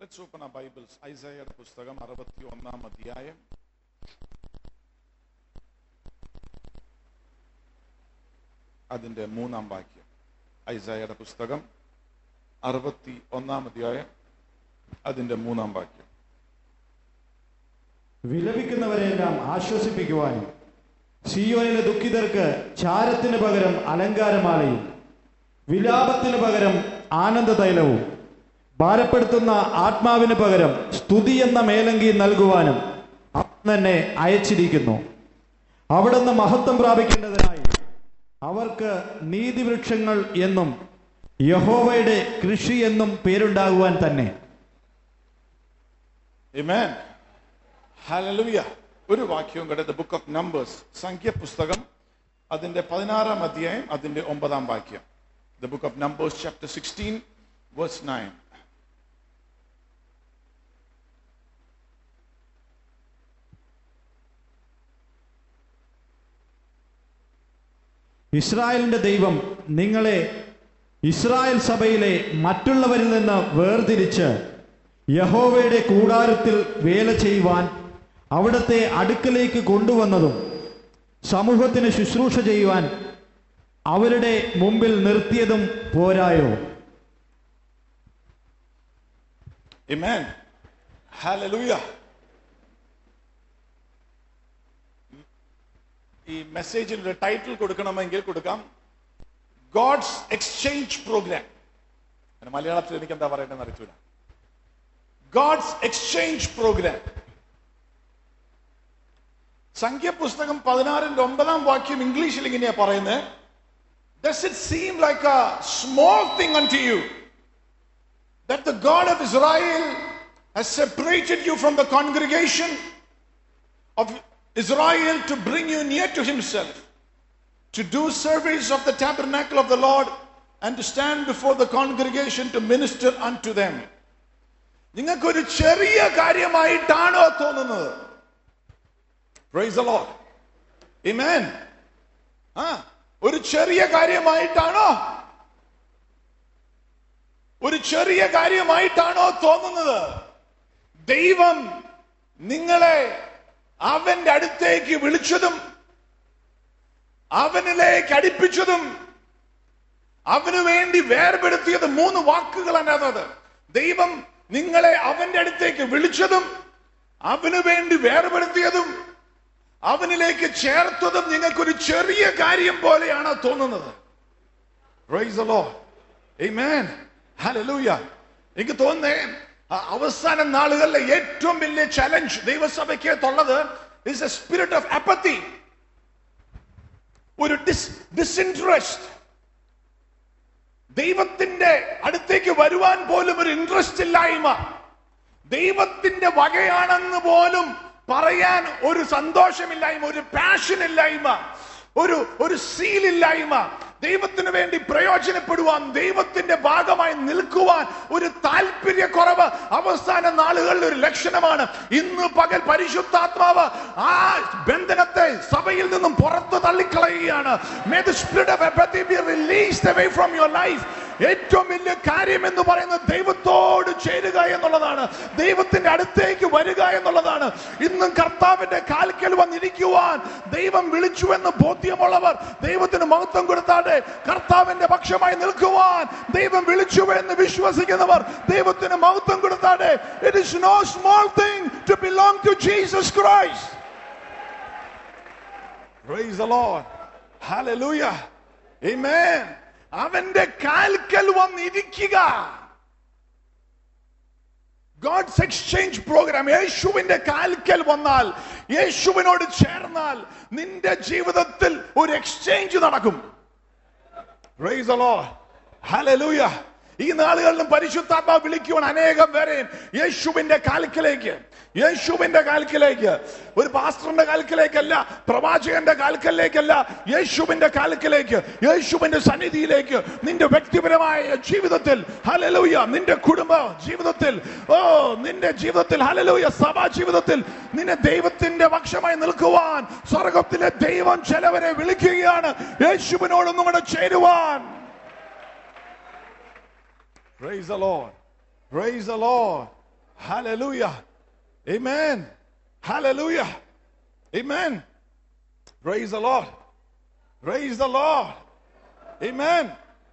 Let's open our Bibles. ഐസയുടെ പുസ്തകം അറുപത്തി ഒന്നാം അധ്യായം അതിന്റെ മൂന്നാം വാക്യം ഐസയുടെ പുസ്തകം അറുപത്തി ഒന്നാം അധ്യായം അതിന്റെ മൂന്നാം വാക്യം വിലപിക്കുന്നവരെല്ലാം ആശ്വസിപ്പിക്കുവാനും സിയോനിലെ ദുഃഖിതർക്ക് ചാരത്തിന് പകരം അലങ്കാരമാലയും വിലാപത്തിന് പകരം ആനന്ദതൈലവും ഭാരപ്പെടുത്തുന്ന ആത്മാവിന് പകരം സ്തുതി എന്ന മേലങ്കി നൽകുവാനും അവൻ തന്നെ അയച്ചിരിക്കുന്നു അവിടുന്ന് മഹത്വം പ്രാപിക്കേണ്ടതിനായി അവർക്ക് നീതിവൃക്ഷങ്ങൾ എന്നും യഹോവയുടെ കൃഷി എന്നും പേരുണ്ടാകുവാൻ തന്നെ Amen. Hallelujah. ഒരു വാക്യവും കൂടെ ദ ബുക്ക് ഓഫ് നമ്പേഴ്സ് സംഖ്യ പുസ്തകം അതിന്റെ പതിനാറാം അധ്യായം അതിന്റെ ഒമ്പതാം വാക്യം the book of numbers chapter sixteen verse nine ഇസ്രായേലിന്റെ ദൈവം നിങ്ങളെ ഇസ്രായേൽ സഭയിലെ മറ്റുള്ളവരിൽ നിന്ന് വേർതിരിച്ച് യഹോവയുടെ കൂടാരത്തിൽ വേല ചെയ്യുവാൻ അവിടത്തെ അടുക്കലേക്ക് കൊണ്ടുവന്നതും സമൂഹത്തിന് ശുശ്രൂഷ ചെയ്യുവാൻ അവരുടെ മുമ്പിൽ നിർത്തിയതും പോരായോ Amen. Hallelujah. ഈ മെസ്സേജിൽ ഒരു ടൈറ്റിൽ കൊടുക്കണമെങ്കിൽ കൊടുക്കാം ഗോഡ്സ് എക്സ്ചേഞ്ച് പ്രോഗ്രാം മലയാളത്തിൽ എനിക്ക് എന്താ പറയേണ്ടതെന്ന് അറിയിച്ചില്ല ഗോഡ്സ് എക്സ്ചേഞ്ച് പ്രോഗ്രാം സംഖ്യപുസ്തകം പതിനാറിന്റെ ഒമ്പതാം വാക്യം ഇംഗ്ലീഷിൽ ഇങ്ങനെയാ പറയുന്നത് Does it seem like a small thing unto you that the God of Israel has separated you from the congregation of Israel to bring you near to himself, to do service of the tabernacle of the Lord, and to stand before the congregation to minister unto them. നിങ്ങൾക്കൊരു ചെറിയ കാര്യമായിട്ടാണോ തോന്നുന്നത് Praise the Lord. Amen. ആ ഒരു ചെറിയ കാര്യമായിട്ടാണോ ഒരു ചെറിയ കാര്യമായിട്ടാണോ തോന്നുന്നത് ദൈവം നിങ്ങളെ അവന്റെ അടുത്തേക്ക് വിളിച്ചതും അവനിലേക്ക് അടുപ്പിച്ചതും അവന് വേണ്ടി വേർപെടുത്തിയത് മൂന്ന് വാക്കുകളാണ് അതത് ദൈവം നിങ്ങളെ അവന്റെ അടുത്തേക്ക് വിളിച്ചതും അവന് വേണ്ടി വേർപെടുത്തിയതും അവനിലേക്ക് ചേർത്തതും നിങ്ങൾക്കൊരു ചെറിയ കാര്യം പോലെയാണ് തോന്നുന്നത് Praise the Lord. Amen. Hallelujah. എനിക്ക് തോന്നുന്നേ ആ അവസാന നാളുകളിലെ ഏറ്റവും വലിയ ചലഞ്ച് ദൈവസഭയ്ക്ക് ഉള്ളത് is a spirit of apathy ഒരു ഡിസ് ഡിസിൻട്രസ്റ്റ് ദൈവത്തിന്റെ അടുത്തേക്ക് വരുവാൻ പോലും ഒരു ഇൻട്രസ്റ്റ് ഇല്ലായ്മ ദൈവത്തിന്റെ വകയാണെന്ന് പോലും പറയാൻ ഒരു സന്തോഷമില്ലായ്മ ഒരു പാഷൻ ഇല്ലായ്മ ഒരു ഒരു സീലില്ലായ്മ ദൈവത്തിന് വേണ്ടി പ്രയോജനപ്പെടുവാൻ ദൈവത്തിന്റെ ഭാഗമായി നിൽക്കുവാൻ ഒരു താല്പര്യക്കുറവ് അവസാന നാളുകളിൽ ഒരു ലക്ഷണമാണ് ഇന്ന് പകൽ പരിശുദ്ധാത്മാവ് ആ ബന്ധനത്തെ സഭയിൽ നിന്നും പുറത്തു തള്ളിക്കളയുകയാണ് May the spirit of apathy be released away from your life. ഏറ്റവും വലിയ കാര്യം എന്ന് പറയുന്നത് ദൈവത്തോട് ചേരുക എന്നുള്ളതാണ് ദൈവത്തിന്റെ അടുത്തേക്ക് വരിക എന്നുള്ളതാണ് ഇന്നും കർത്താവിന്റെ കാൽക്കൽ വന്നിരിക്കുവാൻ ദൈവം വിളിച്ചു എന്ന് ബോധ്യമുള്ളവർ ദൈവത്തിന് മഹത്വം കൊടുത്താട്ടെ കർത്താവിന്റെ പക്ഷമായി നിൽക്കുവാൻ ദൈവം വിളിച്ചു എന്ന് വിശ്വസിക്കുന്നവർ ദൈവത്തിന് മഹത്വം കൊടുത്താട്ടെ it is no small thing to belong to Jesus Christ Praise the Lord. Hallelujah. Amen. അവന്റെ കാൽക്കൽ വന്നിരിക്കുക ഗോഡ്സ് എക്സ്ചേഞ്ച് പ്രോഗ്രാം യേശുവിന്റെ കാൽക്കൽ വന്നാൽ യേശുവിനോട് ചേർന്നാൽ നിന്റെ ജീവിതത്തിൽ ഒരു എക്സ്ചേഞ്ച് നടക്കും Praise the Lord. Hallelujah. ഈ നാളുകളിലും പരിശുദ്ധാത്മാ വിളിക്കുവാൻ അനേകം പേരെ യേശുവിന്റെ കാൽക്കലേക്ക് യേശുവിന്റെ കാൽക്കലേക്ക് ഒരു പാസ്റ്ററിന്റെ കാൽക്കലേക്കല്ല പ്രവാചകന്റെ കാൽക്കലേക്കല്ല യേശുവിന്റെ കാൽക്കലേക്ക് യേശുവിന്റെ സന്നിധിയിലേക്ക് നിന്റെ വ്യക്തിപരമായ ജീവിതത്തിൽ ഹലലൂയ നിന്റെ കുടുംബ ജീവിതത്തിൽ ഓ നിന്റെ ജീവിതത്തിൽ ഹലലൂയ സഭാ ജീവിതത്തിൽ നിന്നെ ദൈവത്തിന്റെ പക്ഷമായി നിൽക്കുവാൻ സ്വർഗത്തിലെ ദൈവം ചിലവരെ വിളിക്കുകയാണ് യേശുവിനോടൊന്നും കൂടെ ചേരുവാൻ Praise the Lord. Praise the Lord. Hallelujah. Amen. Hallelujah. Amen. Praise the Lord. Praise the Lord. Amen.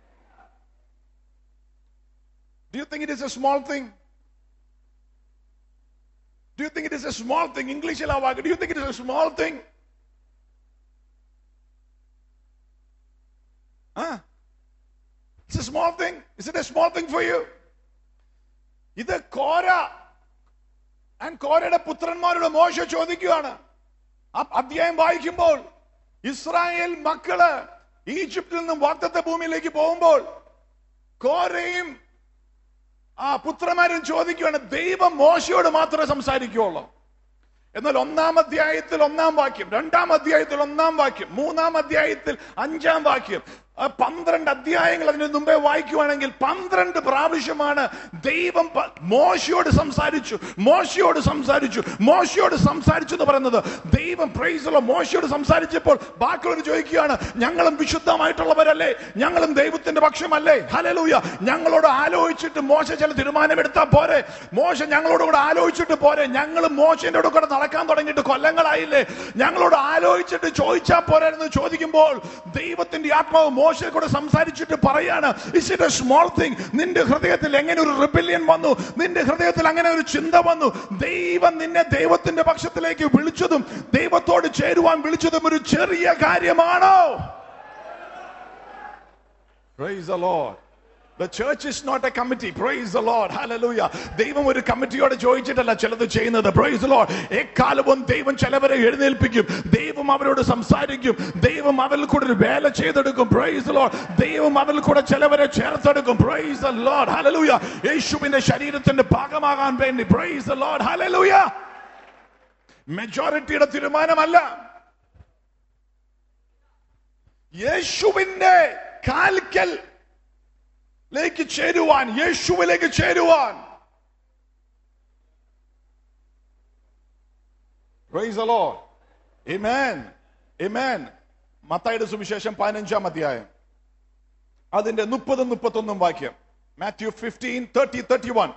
Do you think it is a small thing? Do you think it is a small thing? English do you think it is a small thing? Huh? It's a small thing. Is it a small thing for you? ഇത് കോര and കോരയുടെ പുത്രന്മാരുടെ മോശ ചോദിക്കുകയാണ് ആ അധ്യായം വായിക്കുമ്പോൾ Israel മക്കള് ഈജിപ്തിൽ നിന്നും വാക്തത്വ ഭൂമിയിലേക്ക് പോകുമ്പോൾ കോരയും ആ പുത്രന്മാരും ചോദിക്കുകയാണ് ദൈവം മോശയോട് മാത്രമേ സംസാരിക്കുകയുള്ളൂ എന്നാൽ ഒന്നാം അധ്യായത്തിൽ ഒന്നാം വാക്യം രണ്ടാം അധ്യായത്തിൽ ഒന്നാം വാക്യം മൂന്നാം അധ്യായത്തിൽ അഞ്ചാം വാക്യം ആ പന്ത്രണ്ട് അധ്യായങ്ങൾ അതിന് മുമ്പേ വായിക്കുവാണെങ്കിൽ പന്ത്രണ്ട് പ്രാവശ്യമാണ് ദൈവം പ- മോശയോട് സംസാരിച്ചു മോശയോട് സംസാരിച്ചു മോശയോട് സംസാരിച്ചു എന്ന് പറയുന്നത് ദൈവം പ്രൈസുള്ള മോശയോട് സംസാരിച്ചപ്പോൾ ബാക്കിയുള്ളവർ ചോദിക്കുകയാണ് ഞങ്ങളും വിശുദ്ധമായിട്ടുള്ളവരല്ലേ ഞങ്ങളും ദൈവത്തിന്റെ പക്ഷമല്ലേ ഹലലൂയ ഞങ്ങളോട് ആലോചിച്ചിട്ട് മോശ ചില തീരുമാനമെടുത്താൽ പോരെ മോശ ഞങ്ങളോട് കൂടെ ആലോചിച്ചിട്ട് പോരെ ഞങ്ങളും മോശന്റെ കൂടെ കൂടെ നടക്കാൻ തുടങ്ങിയിട്ട് കൊല്ലങ്ങളായില്ലേ ഞങ്ങളോട് ആലോചിച്ചിട്ട് ചോദിച്ചാൽ പോരെ എന്ന് ചോദിക്കുമ്പോൾ ദൈവത്തിന്റെ ആത്മാവ് മോശയെ കൂടെ സംസാരിച്ചിട്ട് പറയാണ് is it a small thing നിന്റെ ഹൃദയത്തിൽ എങ്ങനെ ഒരു റിബല്യൻ വന്നു നിന്റെ ഹൃദയത്തിൽ അങ്ങനെ ഒരു ചിന്ത വന്നു ദൈവം നിന്നെ ദൈവത്തിന്റെ പക്ഷത്തിലേക്ക് വിളിച്ചതും ദൈവത്തോട് ചേരുവാൻ വിളിച്ചതും ഒരു ചെറിയ കാര്യമാണോ Praise the Lord. The church is not a committee. Praise the Lord. Hallelujah. ദൈവം ഒരു കമ്മിറ്റിയോട് ചോദിച്ചിട്ടല്ല ചിലത് ചെയ്യുന്നത് പ്രൈസ് ലോഡ് എക്കാലവും ദൈവം ചിലവരെ എഴുന്നേൽപ്പിക്കും ദൈവം അവരോട് സംസാരിക്കും ദൈവം അവരിൽ കൂടെ ഒരു വേല ചെയ്തെടുക്കും പ്രൈസ് ലോഡ് ദൈവം അവരിൽ കൂടെ ചിലവരെ ചേർത്തെടുക്കും പ്രൈസ് ലോഡ് ഹലലൂയ യേശുവിന്റെ ശരീരത്തിന്റെ ഭാഗമാകാൻ വേണ്ടി പ്രൈസ് ലോഡ് ഹലലൂയ മെജോറിറ്റിയുടെ തീരുമാനമല്ല യേശുവിന്റെ കാൽക്കൽ ലേക്ക് ചേരുവാൻ യേശുവിലേക്ക് ചേരുവാൻ Praise the Lord. Amen. Amen. മത്തായിയുടെ സുവിശേഷം പതിനഞ്ചാം അധ്യായം അതിന്റെ മുപ്പതും മുപ്പത്തൊന്നും വാക്യം Matthew fifteen thirty thirty one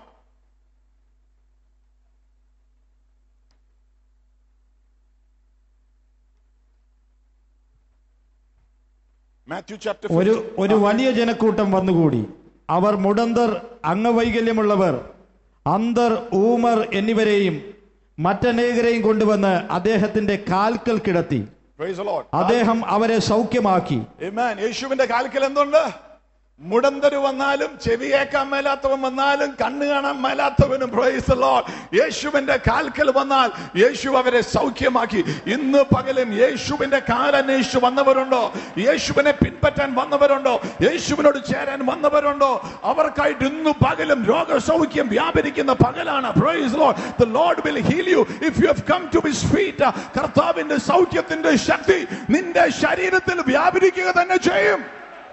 Matthew chapter ഒരു ഒരു വലിയ ജനക്കൂട്ടം വന്നുകൂടി അവർ മുടന്തർ അംഗവൈകല്യമുള്ളവർ അന്തർ ഊമർ എന്നിവരെയും മറ്റനേകരെയും കൊണ്ടുവന്ന് അദ്ദേഹത്തിന്റെ കാൽക്കൽ കിടത്തി Praise the Lord. അദ്ദേഹം അവരെ സൗഖ്യമാക്കി Amen. യേശുവിന്റെ കാൽക്കൽ എന്തുണ്ട് മുടന്തര് വന്നാലും ചെവി കേൾക്കാൻ മേലാത്തവൻ വന്നാലും കണ്ണ് കാണാൻ മേലാത്തവനും praise the Lord. യേശുവിന്റെ കാൽക്കൽ വന്നാൽ യേശു അവരെ സൗഖ്യമാക്കി ഇന്ന് പകലും യേശുവിന്റെ കാലന്വേഷിച്ച് വന്നവരുണ്ടോ യേശുവിനെ പിൻപറ്റാൻ വന്നവരുണ്ടോ യേശുവിനോട് ചേരാൻ വന്നവരുണ്ടോ അവർക്കായിട്ട് ഇന്ന് പകലും രോഗസൗഖ്യം വ്യാപരിക്കുന്ന പകലാണ് praise the Lord. The Lord will heal you if you have come to his feet. കർത്താവിന്റെ സൗഖ്യത്തിന്റെ ശക്തി നിന്റെ ശരീരത്തിൽ വ്യാപരിക്കുക തന്നെ ചെയ്യും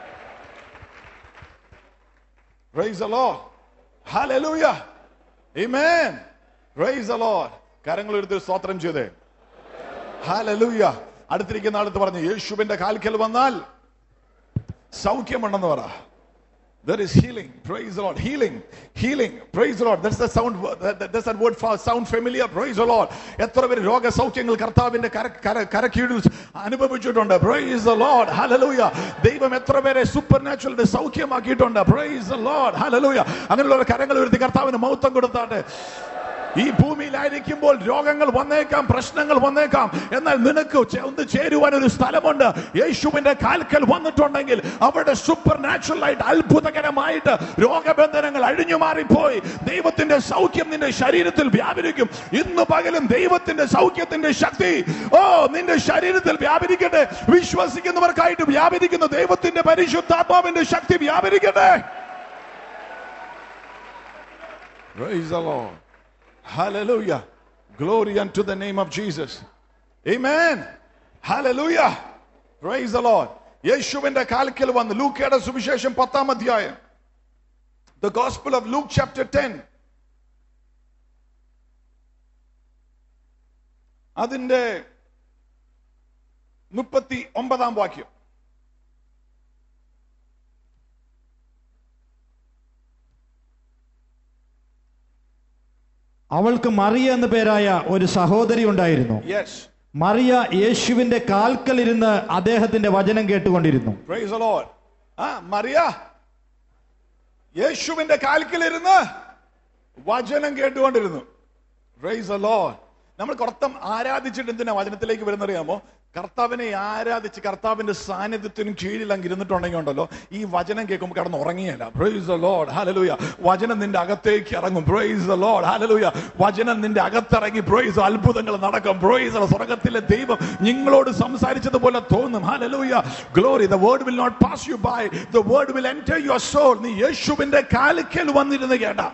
Praise the Lord. Hallelujah. Amen. Praise the Lord. കരങ്ങൾ എടുത്ത് സ്തോത്രം ചെയ്തേ ഹാലലൂയ അടുത്തിരിക്കുന്ന അടുത്ത് പറഞ്ഞു യേശുവിന്റെ കാൽക്കൽ വന്നാൽ സൗഖ്യമുണ്ടെന്ന് പറ There is healing. Praise the Lord. Healing. Healing. Praise the Lord. That's the sound. that- that- That's that word for sound familiar. Praise the Lord. എത്ര പേര് രോഗസൗഖ്യങ്ങൾ കർത്താവിന്റെ കര കര കരക്കീഴിൽ അനുഭവിച്ചിട്ടുണ്ട് പ്രൈസ് ദ ലോർഡ് ഹല്ലേലൂയ ദൈവം എത്ര പേരെ സൂപ്പർ നാച്ചുറലിന്റെ സൗഖ്യമാക്കിയിട്ടുണ്ട് പ്രൈസ് ദ ലോർഡ് ഹല്ലേലൂയ അങ്ങനെയുള്ള കരങ്ങൾ ഉയർത്തി കർത്താവിന് മൗത്തം കൊടുത്താട്ടെ ഈ ഭൂമിയിലായിരിക്കുമ്പോൾ രോഗങ്ങൾ വന്നേക്കാം പ്രശ്നങ്ങൾ വന്നേക്കാം എന്നാൽ നിനക്ക് ചെ- ഒന്ന് ചേരുവാൻ ഒരു സ്ഥലമുണ്ട് യേശുവിന്റെ കാൽക്കൽ വന്നിട്ടുണ്ടെങ്കിൽ അവിടെ സൂപ്പർ നാച്ചുറൽ ആയിട്ട് അത്ഭുതകരമായിട്ട് രോഗബന്ധനങ്ങൾ അഴിഞ്ഞു മാറിപ്പോയി ദൈവത്തിന്റെ സൗഖ്യം നിന്റെ ശരീരത്തിൽ വ്യാപരിക്കും ഇന്ന് പകലും ദൈവത്തിന്റെ സൗഖ്യത്തിന്റെ ശക്തി ഓ നിന്റെ ശരീരത്തിൽ വ്യാപരിക്കട്ടെ വിശ്വസിക്കുന്നവർക്കായിട്ട് വ്യാപരിക്കുന്ന ദൈവത്തിന്റെ പരിശുദ്ധാത്മാവിന്റെ ശക്തി വ്യാപരിക്കട്ടെ Praise the Lord. Hallelujah. Glory unto the name of Jesus. Amen. Hallelujah. Praise the Lord. യേശുവിന്റെ കാൽക്കൽ വന്ന് ലൂക്കയുടെ സുവിശേഷം പത്താം അധ്യായം The Gospel of Luke chapter 10. അതിന്റെ മുപ്പത്തി ഒമ്പതാം വാക്യം അവൾക്ക് മറിയ എന്ന പേരായ ഒരു സഹോദരി ഉണ്ടായിരുന്നു യെസ് മറിയ യേശുവിന്റെ കാൽക്കലിരുന്ന് അദ്ദേഹത്തിന്റെ വചനം കേട്ടുകൊണ്ടിരുന്നു പ്രൈസ് the Lord. ആ മറിയ യേശുവിന്റെ കാൽക്കലിരുന്ന് വചനം കേട്ടുകൊണ്ടിരുന്നു പ്രൈസ് the Lord. നമ്മൾ കുറത്തം ആരാധിച്ചിട്ട് എന്തിനാ വചനത്തിലേക്ക് വരുന്നറിയാമോ കർത്താവിനെ ആരാധിച്ച് കർത്താവിന്റെ സാന്നിധ്യത്തിനും കീഴിൽ അങ്ങ് ഇരുന്നിട്ടുണ്ടെങ്കിൽ ഉണ്ടല്ലോ ഈ വചനം കേൾക്കുമ്പോൾ കിടന്ന് ഉറങ്ങിയല്ല പ്രൈസ് the Lord. ഹല്ലേലൂയ വചനം നിന്റെ അകത്തേക്ക് ഇറങ്ങും പ്രൈസ് the Lord. ഹല്ലേലൂയ വചനം നിന്റെ അകത്തിറങ്ങി പ്രൈസ് അത്ഭുതങ്ങൾ നടക്കും പ്രൈസ് സ്വർഗത്തിലെ ദൈവം നിങ്ങളോട് സംസാരിച്ചതുപോലെ തോന്നും hallelujah glory the word will not pass you by the word will enter your soul നീ യേശുവിന്റെ കാലിക്കൽ വന്നിരുന്ന് കേട്ടാ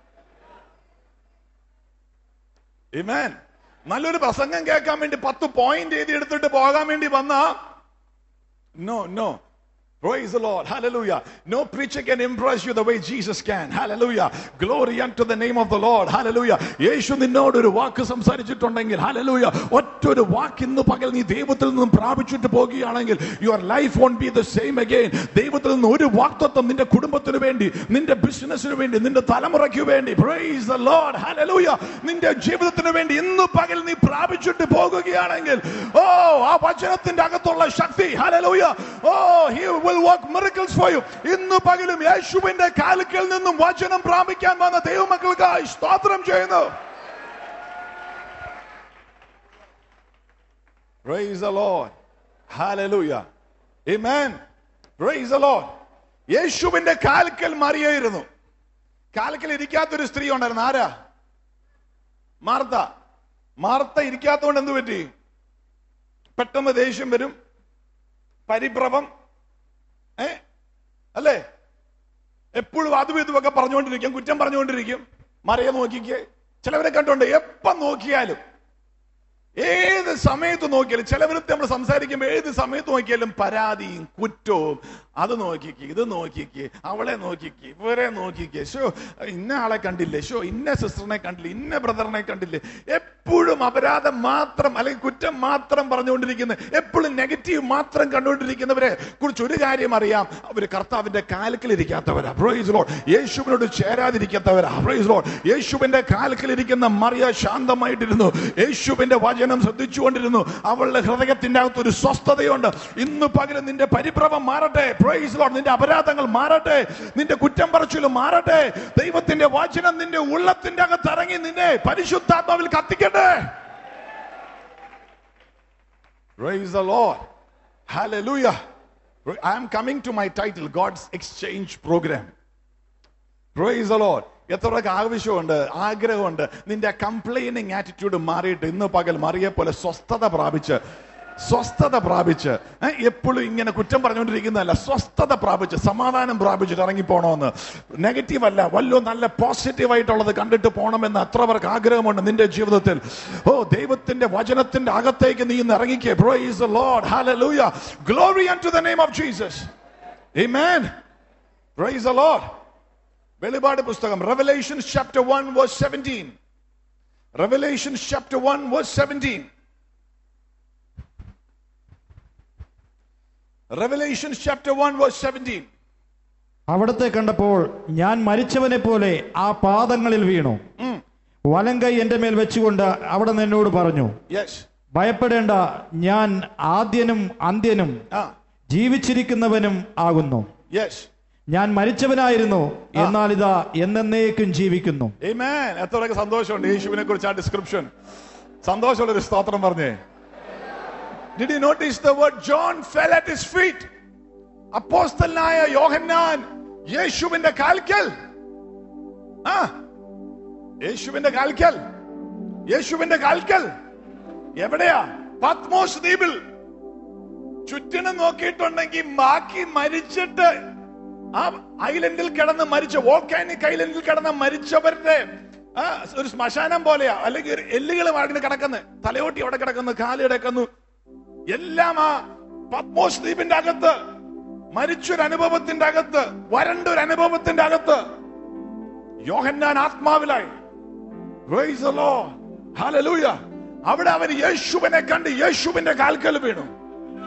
Amen. നല്ലൊരു പ്രസംഗം കേൾക്കാൻ വേണ്ടി പത്ത് പോയിന്റ് എഴുതി എടുത്തിട്ട് പോകാൻ വേണ്ടി വന്ന no no Praise the Lord. Hallelujah. No preacher can impress you the way Jesus can. Hallelujah. Glory unto the name of the Lord. Hallelujah. Yesu നിന്നോട് ഒരു വാക്ക് സംസാരിച്ചിട്ടുണ്ടെങ്കിൽ ഹല്ലേലൂയ ഒറ്റൊരു വാക്ക് ഇന്ന് പകൽ നീ ദൈവത്തിൽ നിന്നും പ്രാപിച്ചിട്ട് പോകുകയാണെങ്കിൽ your life won't be the same again ദൈവത്തിൽ നിന്ന് ഒരു വാക്തത്വം നിന്റെ കുടുംബത്തിന് വേണ്ടി നിന്റെ ബിസിനസ്സിന് വേണ്ടി നിന്റെ തലമുറയ്ക്ക് വേണ്ടി പ്രൈസ് ദ ലോർഡ് ഹല്ലേലൂയ നിന്റെ ജീവിതത്തിന് വേണ്ടി ഇന്ന് പകൽ നീ പ്രാപിച്ചിട്ട് പോകുകയാണെങ്കിൽ ഓ ആ വചനത്തിന്റെ അകത്തുള്ള ശക്തി hallelujah oh he will work miracles for you ഇന്ന് പകലും യേശുവിന്റെ കാലുക്കൽ നിന്നും വചനം പ്രാപിക്കാൻ വന്ന ദൈവമക്കൾക്കായി സ്തോത്രം ചെയ്യുന്നു Praise the Lord. Hallelujah. Amen. Praise the Lord. യേശുവിന്റെ കാൽക്കൽ മറിയായിരുന്നു കാൽക്കൽ ഇരിക്കാത്തൊരു സ്ത്രീ ഉണ്ടായിരുന്നു ആരാ മാർത്ത മാർത്ത ഇരിക്കാത്തോണ്ട് എന്ത് പറ്റി പെട്ടെന്ന് ദേഷ്യം വരും പരിഭ്രമം ഏ അല്ലേ എപ്പോഴും അതും ഇതുമൊക്കെ പറഞ്ഞുകൊണ്ടിരിക്കും കുറ്റം പറഞ്ഞുകൊണ്ടിരിക്കും മറിയ നോക്കിക്കേ ചിലവരെ കണ്ടുണ്ട് എപ്പം നോക്കിയാലും ഏത് സമയത്ത് നോക്കിയാലും ചിലവരത്ത് നമ്മൾ സംസാരിക്കുമ്പോൾ ഏത് സമയത്ത് നോക്കിയാലും പരാതിയും കുറ്റവും അത് നോക്കിക്ക് ഇത് നോക്കിക്ക് അവളെ നോക്കിക്ക് ഇവരെ നോക്കിക്ക് ഷോ ഇന്ന ആളെ കണ്ടില്ലേ ഷോ ഇന്ന സിസ്റ്ററിനെ കണ്ടില്ലേ ഇന്ന ബ്രദറിനെ കണ്ടില്ലേ എപ്പോഴും അപരാധം മാത്രം അല്ലെങ്കിൽ കുറ്റം മാത്രം പറഞ്ഞുകൊണ്ടിരിക്കുന്ന എപ്പോഴും നെഗറ്റീവ് മാത്രം കണ്ടുകൊണ്ടിരിക്കുന്നവരെ കുറിച്ച് ഒരു കാര്യം അറിയാം അവര് കർത്താവിന്റെ കാലക്കിലിരിക്കാത്തവരാ പ്രൈസ് ലോഡ് യേശുവിനോട് ചേരാതിരിക്കാത്തവരാ പ്രൈസ് ലോഡ് യേശുവിന്റെ കാലക്കിലിരിക്കുന്ന മറിയ ശാന്തമായിട്ടിരുന്നു യേശുവിന്റെ വചനം ശ്രദ്ധിച്ചുകൊണ്ടിരുന്നു അവളുടെ ഹൃദയത്തിന്റെ അകത്ത് ഒരു സ്വസ്ഥതയുണ്ട് ഇന്ന് പകരം നിന്റെ പരിഭ്രമം മാറട്ടെ പ്രൈസ് ലോഡ് നിന്റെ അപരാധങ്ങൾ മാറട്ടെ നിന്റെ കുറ്റം പറച്ചിലും മാറട്ടെ ദൈവത്തിന്റെ വചനം നിന്റെ ഉള്ളത്തിന്റെ അകത്ത് ഇറങ്ങി നിന്നെ പരിശുദ്ധാത്മാവിൽ കത്തിക്കട്ടെ Praise the Lord. Hallelujah. I am coming to my title, God's Exchange Program. Praise the Lord. എത്രയൊക്കെ ആവശ്യമുണ്ട് ആഗ്രഹമുണ്ട് നിന്റെ കംപ്ലൈനിങ് ആറ്റിറ്റ്യൂഡ് മാറിയിട്ട് ഇന്ന് പകൽ മാറിയെ പോലെ സ്വസ്ഥത പ്രാപിച്ച് സ്വസ്ഥത പ്രാപിച്ച് ഏ, എപ്പോഴും ഇങ്ങനെ കുറ്റം പറഞ്ഞുകൊണ്ടിരിക്കുന്നതല്ല സ്വസ്ഥത പ്രാപിച്ച് സമാധാനം പ്രാപിച്ചിട്ട് ഇറങ്ങിപ്പോണമെന്ന് നെഗറ്റീവ് അല്ല വല്ലോ നല്ല പോസിറ്റീവ് ആയിട്ടുള്ളത് കണ്ടിട്ട് പോകണമെന്ന് അത്ര പേർക്ക് ആഗ്രഹമുണ്ട് നിന്റെ ജീവിതത്തിൽ ഓ ദൈവത്തിന്റെ വചനത്തിന്റെ അകത്തേക്ക് നീ ഇന്ന് ഇറങ്ങിക്കേ Praise the Lord. Hallelujah. Glory unto the name of Jesus. Amen. Praise the Lord. വെളിപാട് പുസ്തകം Revelation chapter one verse seventeen Revelation chapter one verse seventeen Revelation chapter one verse seventeen അവിടത്തെ കണ്ടപ്പോൾ ഞാൻ മരിച്ചവനെ പോലെ ആ പാദങ്ങളിൽ വീണു വലങ്കൈ എന്റെ മേൽ വെച്ചുകൊണ്ട് അവിടെ എന്നോട് പറഞ്ഞു യെസ് ഭയപ്പെടേണ്ട ഞാൻ ആദ്യനും അന്ത്യനും ആ ജീവിച്ചിരിക്കുന്നവനും ആകുന്നു യെസ് ഞാൻ മരിച്ചവനായിരുന്നു എന്നാൽ ഇതാ എന്നേക്കും ജീവിക്കുന്നു Amen. എത്രയൊക്കെ സന്തോഷമുണ്ട് യേശുവിനെ കുറിച്ച് ആ ഡിസ്ക്രിപ്ഷൻ സന്തോഷമുള്ള ഒരു സ്തോത്രം പറഞ്ഞേ Did you notice the word John fell at his feet? അപ്പോസ്തലനായ യോഹന്നാൻ യേശുവിന്റെ കാൽക്കൽ ആ യേശുവിന്റെ കാൽക്കൽ യേശുവിന്റെ കാൽക്കൽ എവിടെയാ പത്മോസ് ദ്വീപിൽ ചുറ്റിനും നോക്കിയിട്ടുണ്ടെങ്കിൽ ബാക്കി മരിച്ചിട്ട് ആ ഐലൻഡിൽ കിടന്ന് മരിച്ച വോൾക്കാനിക് ഐലൻഡിൽ കിടന്ന് മരിച്ചവരുടെ ആ, ഒരു ശ്മശാനം പോലെയാ അല്ലെങ്കിൽ ഒരു എല്ലുകൾ അവിടെ കിടക്കുന്നു തലയോട്ടി അവിടെ കിടക്കുന്നു കാല് കിടക്കുന്നു എല്ലാം ആ പത്മോസ് ദ്വീപിന്റെ അകത്ത് മരിച്ചൊരു അനുഭവത്തിന്റെ അകത്ത് വരണ്ടൊരു അനുഭവത്തിന്റെ അകത്ത് യോഹന്നാൻ ആത്മാവിലായി Praise the Lord. Hallelujah. അവിടെ അവൻ യേശുവിനെ കണ്ട് യേശുവിന്റെ കാൽക്കൽ വീണു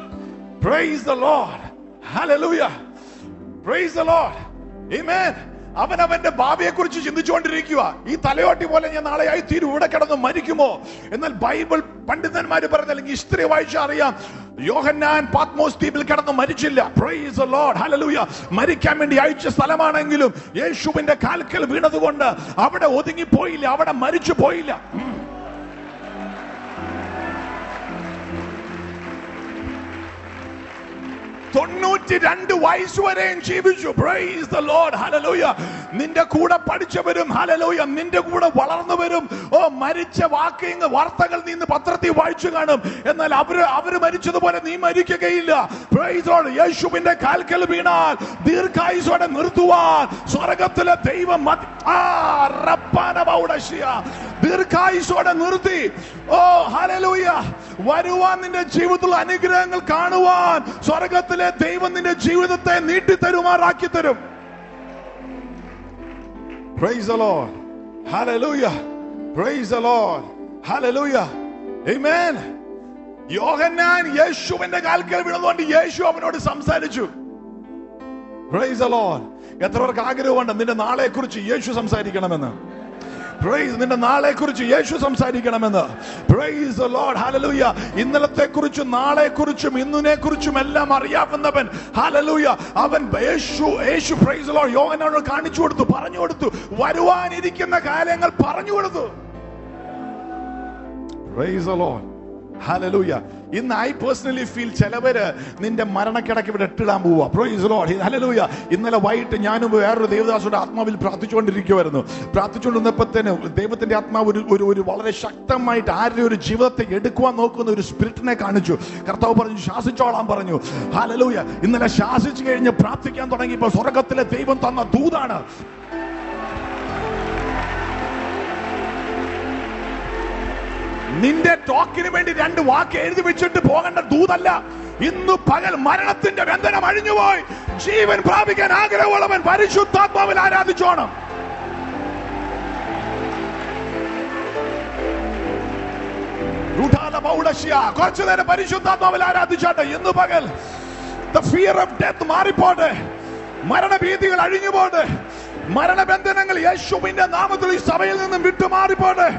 Praise the Lord. Hallelujah. Praise the Lord. Amen. അവൻ അവന്റെ ഭാവിയെ കുറിച്ച് ചിന്തിച്ചുകൊണ്ടിരിക്കുക ഈ തലയോട്ടി പോലെ ഞാൻ നാളെ ആയി തീരും ഇവിടെ കിടന്ന് മരിക്കുമോ എന്നാൽ ബൈബിൾ പണ്ഡിതന്മാര് പറഞ്ഞ അല്ലെങ്കിൽ ഹിസ്റ്ററി വായിച്ചാൽ അറിയാം യോഹന്നാൻ പാത്മോസ് ദ്വീപിൽ കിടന്ന് മരിച്ചില്ല പ്രൈസ് ലോർഡ് ഹല്ലേലൂയ മരിക്കാൻ വേണ്ടി അയച്ച സ്ഥലമാണെങ്കിലും യേശുവിന്റെ കാൽക്കൽ വീണതുകൊണ്ട് അവിടെ ഒതുങ്ങി പോയില്ല അവിടെ മരിച്ചു പോയില്ല തൊണ്ണൂറ്റി രണ്ട് വയസ്സ് വരെയും ജീവിച്ചു പ്രൈസ് ദ ലോർഡ് ഹലലൂയ നിന്റെ കൂടെ പഠിച്ചവരും ഹലലൂയ നിന്റെ കൂടെ വളർന്നവരും ഓ മരിച്ച വാക്കിങ് വാർത്തകൾ നീ ഇന്ന് പത്രത്തിൽ വായിച്ചു കാണും എന്നാൽ അവര് അവര് മരിച്ചതുപോലെ നീ മരിക്കുകയില്ല പ്രൈസ് ലോർഡ് യേശുവിന്റെ കാൽക്കൽ വീണാൽ ദീർഘായുസോടെ നിർത്തുവാൻ സ്വർഗത്തിലെ ദൈവം മതി- ആ, റബ്ബാന ബൗഡശ്യ. ദീർഘായുസോടെ നിർത്തി ഓ ഹലലൂയ വരുവാൻ നിന്റെ ജീവിതത്തിൽ അനുഗ്രഹങ്ങൾ കാണുവാൻ സ്വർഗത്തിലെ ദൈവം നിന്റെ ജീവിതത്തെ നീട്ടി തരുമാറാക്കി തരും Praise the Lord. Hallelujah. Praise the Lord. Hallelujah. Amen. യോഹന്നാൻ യേശുവിന്റെ കാൽക്കൽ വീണതുകൊണ്ട് യേശു അവനോട് സംസാരിച്ചു Praise the Lord. എത്ര പേർക്ക് ആഗ്രഹമുണ്ട് നിന്റെ നാളെ കുറിച്ച് യേശു സംസാരിക്കണമെന്ന് Praise നിന്റെ നാളെ കുറിച്ച് യേശു സംസാരിക്കണമെന്ന് Praise the Lord. Hallelujah. ഇന്നലത്തെ കുറിച്ചും നാളെ കുറിച്ചും ഇന്നിനെ കുറിച്ചും എല്ലാം അറിയാവുന്നവൻ Hallelujah. അവൻ യേശു യേശു പ്രൈസ് Lord യോഹനോട് കാണിച്ചു കൊടുത്തു പറഞ്ഞു കൊടുത്തു വരുവാനിരിക്കുന്ന കാലങ്ങൾ പറഞ്ഞു കൊടുത്തു Praise the Lord. Hallelujah. ഇന്ന് ഐ പേഴ്സണലി ഫീൽ ചിലവര് നിന്റെ മരണക്കിടക്ക് ഇവിടെ ഇട്ടിടാൻ പോവുക പ്രൈസ് ലോഡ് ഹലലൂയ ഇന്നലെ വൈകിട്ട് ഞാനും വേറൊരു ദേവദാസുടെ ആത്മാവിൽ പ്രാർത്ഥിച്ചുകൊണ്ടിരിക്കുമായിരുന്നു പ്രാർത്ഥിച്ചുകൊണ്ടിരുന്നപ്പോഴത്തേന് ദൈവത്തിന്റെ ആത്മാവ് ഒരു ഒരു ഒരു വളരെ ശക്തമായിട്ട് ആരുടെ ഒരു ജീവിതത്തെ എടുക്കുവാൻ നോക്കുന്ന ഒരു സ്പിരിറ്റിനെ കാണിച്ചു കർത്താവ് പറഞ്ഞു ശാസിച്ചോളാൻ പറഞ്ഞു ഹലലൂയ ഇന്നലെ ശാസിച്ചു കഴിഞ്ഞ് പ്രാർത്ഥിക്കാൻ തുടങ്ങിയപ്പോൾ സ്വർഗത്തിലെ ദൈവം തന്ന ദൂതാണ് നിന്റെ ടോക്കിന് വേണ്ടി രണ്ട് വാക്ക് എഴുതി വെച്ചിട്ട് പോകേണ്ട ദൂതല്ല ഇന്ന് പകൽ മരണത്തിന്റെ ബന്ധനം അഴിഞ്ഞുപോയി ജീവൻ പ്രാപിക്കാൻ ആഗ്രഹമുള്ളവൻ പരിശുദ്ധാത്മാവിൽ ആരാധിച്ചോണം റുഡാല പൗഡശ്യ. കുറച്ചു നേരം പരിശുദ്ധാത്മാവിൽ ആരാധിച്ചാട്ടെ ഇന്ന് പകൽ ദ ഫിയർ ഓഫ് ഡെത്ത് മാറിപ്പോട്ടെ മരണഭീതികൾ അഴിഞ്ഞുപോട്ടെ മരണബന്ധനങ്ങൾ യേശുവിന്റെ നാമത്തിൽ ഈ സഭയിൽ നിന്നും വിട്ടുമാറിപ്പോട്ടെ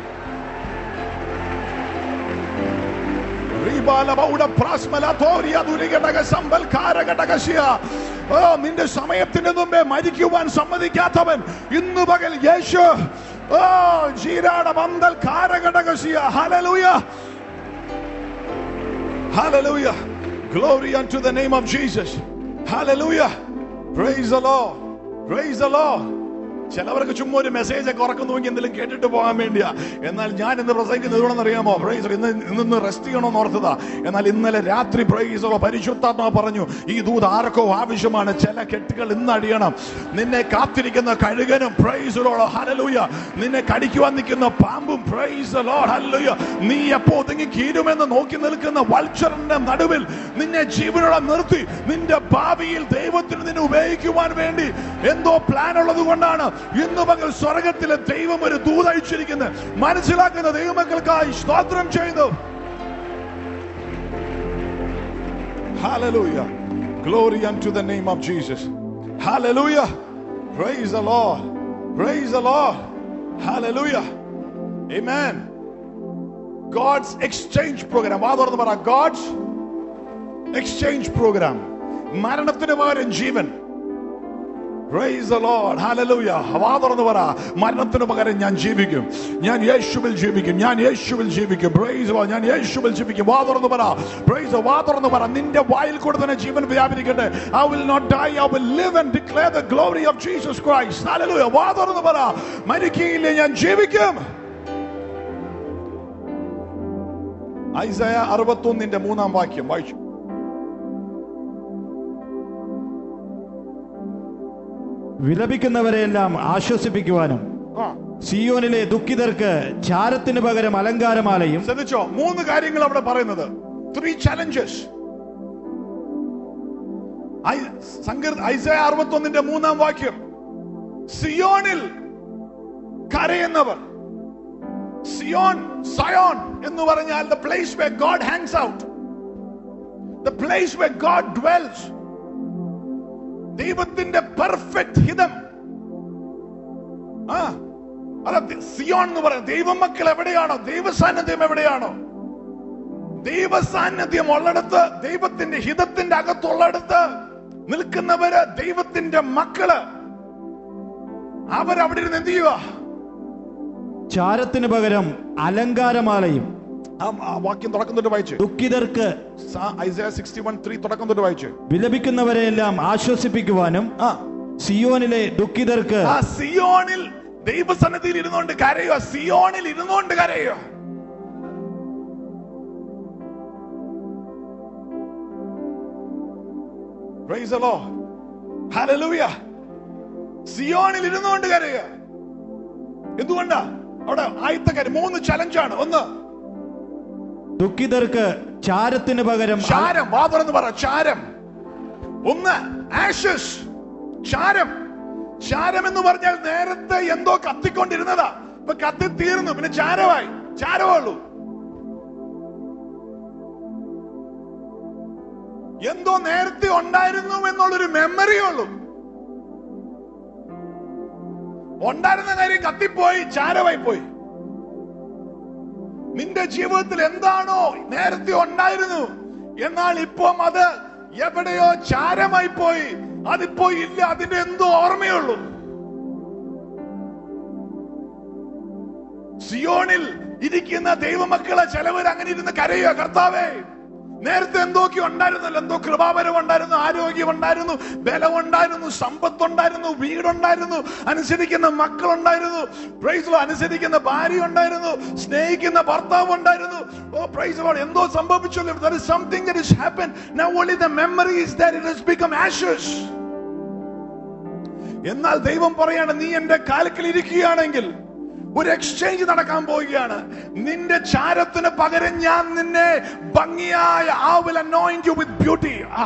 റീബാലബൗഡ പ്രാസ്മലതോരിയ ദുരികടക സമ്പൽക്കാരകടകശിയ. ഓ നിന്റെ സമയത്തിന് മുമ്പേ മരിക്കുവാൻ സമ്മതിക്കാത്തവൻ ഇന്ന് പകൽ യേശു ഓ ജീരാട മന്ദൽ കാരകടകശിയ ഹലലൂയ ഹലലൂയ Glory unto the name of Jesus. Hallelujah. Praise the Lord. Praise the Lord. ചിലവർക്ക് ചുമ്മാ ഒരു മെസ്സേജ് ഒക്കെ ഉറക്കുന്നുവെങ്കിൽ എന്തെങ്കിലും കേട്ടിട്ട് പോകാൻ വേണ്ടിയാ എന്നാൽ ഞാൻ ഇന്ന് പ്രസംഗിക്കുന്നത് എവിടെന്ന് അറിയാമോ പ്രൈസ് ഇന്ന് ഇന്ന് റെസ്റ്റ് ചെയ്യണമെന്ന് ഓർത്തതാ എന്നാൽ ഇന്നലെ രാത്രി പ്രൈസ് പരിശുദ്ധാത്മാ പറഞ്ഞു ഈ ദൂത് ആർക്കോ ആവശ്യമാണ് ചില കെട്ടുകൾ ഇന്ന് അടിയണം നിന്നെ കാത്തിരിക്കുന്ന കഴുകനും പ്രൈസ് ഹലലൂയ നിന്നെ കടിക്കുവാൻ നിൽക്കുന്ന പാമ്പും പ്രൈസ് ഹലലൂയ നീ എപ്പോ ഒതുങ്ങി കീരുമെന്ന് നോക്കി നിൽക്കുന്ന വൾച്ചറിന്റെ നടുവിൽ നിന്നെ ജീവനോടെ നിർത്തി നിന്റെ ഭാവിയിൽ ദൈവത്തിന് നിന്നെ ഉപയോഗിക്കുവാൻ വേണ്ടി എന്തോ പ്ലാൻ ഉള്ളത് കൊണ്ടാണ് ഇന്ന് പകൽ സ്വർഗത്തിലെ ദൈവം ഒരു ദൂതയച്ചിരിക്കുന്നത് മനസ്സിലാക്കുന്ന ദൈവമക്കൾക്കായി സ്തോത്രം ചെയ്തു Hallelujah. Glory unto the name of Jesus. Hallelujah. Praise the Lord. Praise the Lord. Hallelujah. Amen. God's exchange program. വാ തുറന്ന് പറ God's exchange program. മരണത്തിന് പകരം ജീവൻ Praise the Lord. Hallelujah. വാ തുറന്ന് പറ മരണത്തിന് പകരം ഞാൻ ജീവിക്കും ഞാൻ യേശുവിൽ ജീവിക്കും ഞാൻ യേശുവിൽ ജീവിക്കും Praise the Lord. ഞാൻ യേശുവിൽ ജീവിക്കും വാ തുറന്ന് പറ Praise the വാ തുറന്ന് പറ നിന്റെ വായിൽ കൂടെ തന്നെ ജീവൻ വ്യാപരിക്കട്ടെ I will not die I will live and declare the glory of Jesus Christ. Hallelujah. വാ തുറന്ന് പറ മരിക്കയില്ലേ ഞാൻ ജീവിക്കും ഐസയ അറുപത്തൊന്നിന്റെ മൂന്നാം വാക്യം വായിച്ചു വിലപിക്കുന്നവരെയെല്ലാം ആശ്വസിപ്പിക്കുവാനും ആ സിയോനിലെ ദുഃഖിതർക്ക് ചാരത്തിന് പകരം അലങ്കാരമാലയും ശ്രദ്ധിച്ചോ മൂന്ന് കാര്യങ്ങൾ അവിടെ പറയുന്നത് ത്രീ ചലഞ്ചസ് ഐസയ അറുപത്തൊന്നിന്റെ മൂന്നാം വാക്യം സിയോണിൽ കരയുന്നവർ സിയോൺ സയോൺ എന്ന് പറഞ്ഞാൽ the place where God hangs out the place where God dwells ദൈവത്തിന്റെ പെർഫെക്റ്റ് ഹിതം ആ അല്ല ദ- സിയോൺ എന്ന് പറയാം ദൈവമക്കൾ എവിടെയാണോ ദൈവസാന്നിധ്യം എവിടെയാണോ ദൈവസാന്നിധ്യം ഉള്ളിടത്ത് ദൈവത്തിന്റെ ഹിതത്തിന്റെ അകത്തുള്ളിടത്ത് നിൽക്കുന്നവര് ദൈവത്തിന്റെ മക്കള് അവരവിടെ ഇരുന്ന് എന്ത് ചെയ്യുക ചാരത്തിന് പകരം അലങ്കാരമാലയും ആ ആ വാക്യം തുടക്കം തൊട്ട് വായിച്ചു ദുഃഖിതർക്ക് ഐസയ സിക്സ്റ്റി വൺ ത്രീ തുടക്കം തൊട്ട് വായിച്ചു വിലപിക്കുന്നവരെയെല്ലാം ആശ്വസിപ്പിക്കുവാനും ആ സിയോനിലെ ദുഃഖിതർക്ക് ആ സിയോണിൽ ദൈവസന്നിധിയിൽ ഇരുന്നുകൊണ്ട് കരയോ സിയോണിൽ ഇരുന്നുകൊണ്ട് കരയോ Praise the Lord. Hallelujah. സിയോണിൽ ഇരുന്നുകൊണ്ട് കരയുക എന്തുകൊണ്ടാ അവിടെ ആദ്യത്തെ കാര്യം മൂന്ന് ചലഞ്ചാണ് ഒന്ന് ദുഃഖിതർക്ക് ചാരത്തിന് പകരം ചാരം വാ തുറന്ന് പറ ചാരം ഒന്ന് ആഷസ് ചാരം ചാരം എന്ന് പറഞ്ഞാൽ നേരത്തെ എന്തോ കത്തിക്കൊണ്ടിരുന്നതാ ഇപ്പൊ കത്തി തീർന്നു പിന്നെ ചാരമായി ചാരമേ ഉള്ളൂ എന്തോ നേരത്തെ ഉണ്ടായിരുന്നു എന്നുള്ളൊരു മെമ്മറിയേ ഉള്ളൂ ഉണ്ടായിരുന്ന കാര്യം കത്തിപ്പോയി ചാരമായി പോയി നിന്റെ ജീവിതത്തിൽ എന്താണോ നേരത്തെ ഉണ്ടായിരുന്നു എന്നാൽ ഇപ്പം അത് എവിടെയോ ചാരമായി പോയി അതിപ്പോ ഇല്ല അതിന്റെ എന്തോ ഓർമ്മയുള്ളൂ സിയോണിൽ ഇരിക്കുന്ന ദൈവമക്കളെ ചിലവർ അങ്ങനെ ഇരുന്ന് കരയുക കർത്താവേ നേരത്തെ എന്തൊക്കെ ഉണ്ടായിരുന്നല്ലോ എന്തോ കൃപാപരം ഉണ്ടായിരുന്നു ആരോഗ്യം ഉണ്ടായിരുന്നു ബലമുണ്ടായിരുന്നു സമ്പത്തുണ്ടായിരുന്നു വീടുണ്ടായിരുന്നു അനുസരിക്കുന്ന മക്കളുണ്ടായിരുന്നു പ്രൈസ് അനുസരിക്കുന്ന ഭാര്യ ഉണ്ടായിരുന്നു സ്നേഹിക്കുന്ന ഭർത്താവ് ഉണ്ടായിരുന്നു ഓ പ്രൈസ് എന്തോ സംഭവിച്ചല്ലോ there is something that has happened now only the memory is that it has become ashes എന്നാൽ ദൈവം പറയാണ് നീ എന്റെ കാലക്കൽ ഇരിക്കുകയാണെങ്കിൽ ഒരു എക്സ്ചേഞ്ച് നടക്കാൻ പോവുകയാണ് നിന്റെ ചാരത്തിന് പകരം ഞാൻ നിന്നെ ഭംഗിയായ I will anoint you with beauty ആ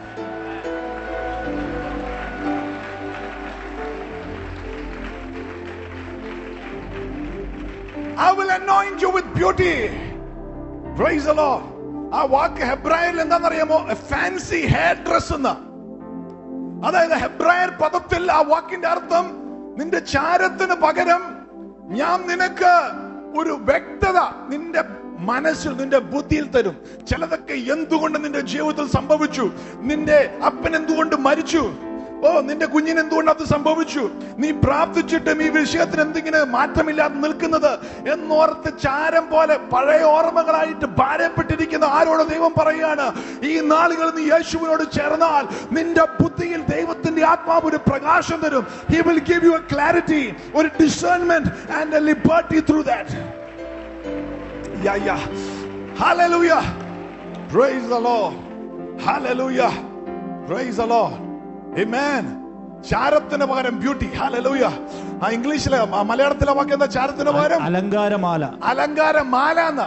I will anoint you with beauty. Praise the Lord. ആ വാക്ക് ഹെബ്രായറിൽ എന്താണെന്നറിയാമോ ഫാൻസി ഹെയർ ഡ്രസ് എന്ന അതായത് ഹെബ്രായർ പദത്തിൽ ആ വാക്കിന്റെ അർത്ഥം നിന്റെ ചാരത്തിന് പകരം ഞാൻ നിനക്ക് ഒരു വ്യക്തത നിന്റെ മനസ്സിൽ നിന്റെ ബുദ്ധിയിൽ തരും ചിലതൊക്കെ എന്തുകൊണ്ട് നിന്റെ ജീവിതത്തിൽ സംഭവിച്ചു നിന്റെ അപ്പൻ എന്തുകൊണ്ട് മരിച്ചു ഓ നിന്റെ കുഞ്ഞിന് എന്തുകൊണ്ട് അത് സംഭവിച്ചു നീ പ്രാർത്ഥിച്ചിട്ടും ഈ വിഷയത്തിന് എന്തിങ്ങനെ മാറ്റമില്ലാതെ നിൽക്കുന്നത് എന്നോർത്ത് ചാരം പോലെ പഴയ ഓർമ്മകളായിട്ട് ഭാരപ്പെട്ടിരിക്കുന്ന ആരോട് ദൈവം പറയുകയാണ് ഈ നാളുകൾ നീ യേശുവിനോട് ചേർന്നാൽ നിന്റെ ബുദ്ധിയിൽ ദൈവത്തിന്റെ ആത്മാവ് ഒരു പ്രകാശം തരും he will give you a clarity ഒരു discernment and a liberty through that Yeah, yeah. Hallelujah. Praise the Lord. Hallelujah. Praise the Lord. Amen. ചാരത്തിന് പകരം ബ്യൂട്ടി ഹാലലൂയ ആ ഇംഗ്ലീഷിലെ ആ മലയാളത്തിലെ വാക്ക് എന്താ ചാരത്തിന് പകരം അലങ്കാരമാല അലങ്കാര മാല എന്ന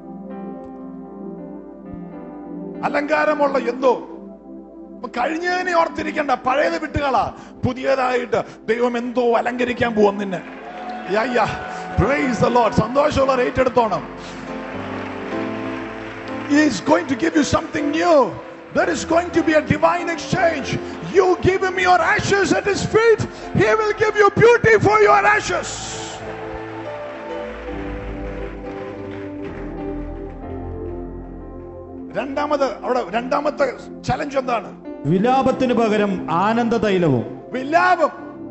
അലങ്കാരമുള്ള എന്തോ അപ്പൊ കഴിഞ്ഞതിനെ ഓർത്തിരിക്കണ്ട പഴയത് വിട്ടുകളാ പുതിയതായിട്ട് ദൈവം എന്തോ അലങ്കരിക്കാൻ പോവും നിന്നെ Yeah, yeah. Praise the Lord. സന്തോഷമുള്ള ഏറ്റെടുത്തോണം He is going to give you something new. There is going to be a divine exchange. You give him your ashes at his feet, he will give you beauty for your ashes. രണ്ടാമത് അവിടെ രണ്ടാമത്തെ challenge എന്താണ് വിലാപത്തിന് പകരം ആനന്ദ തൈലവും വിലാപം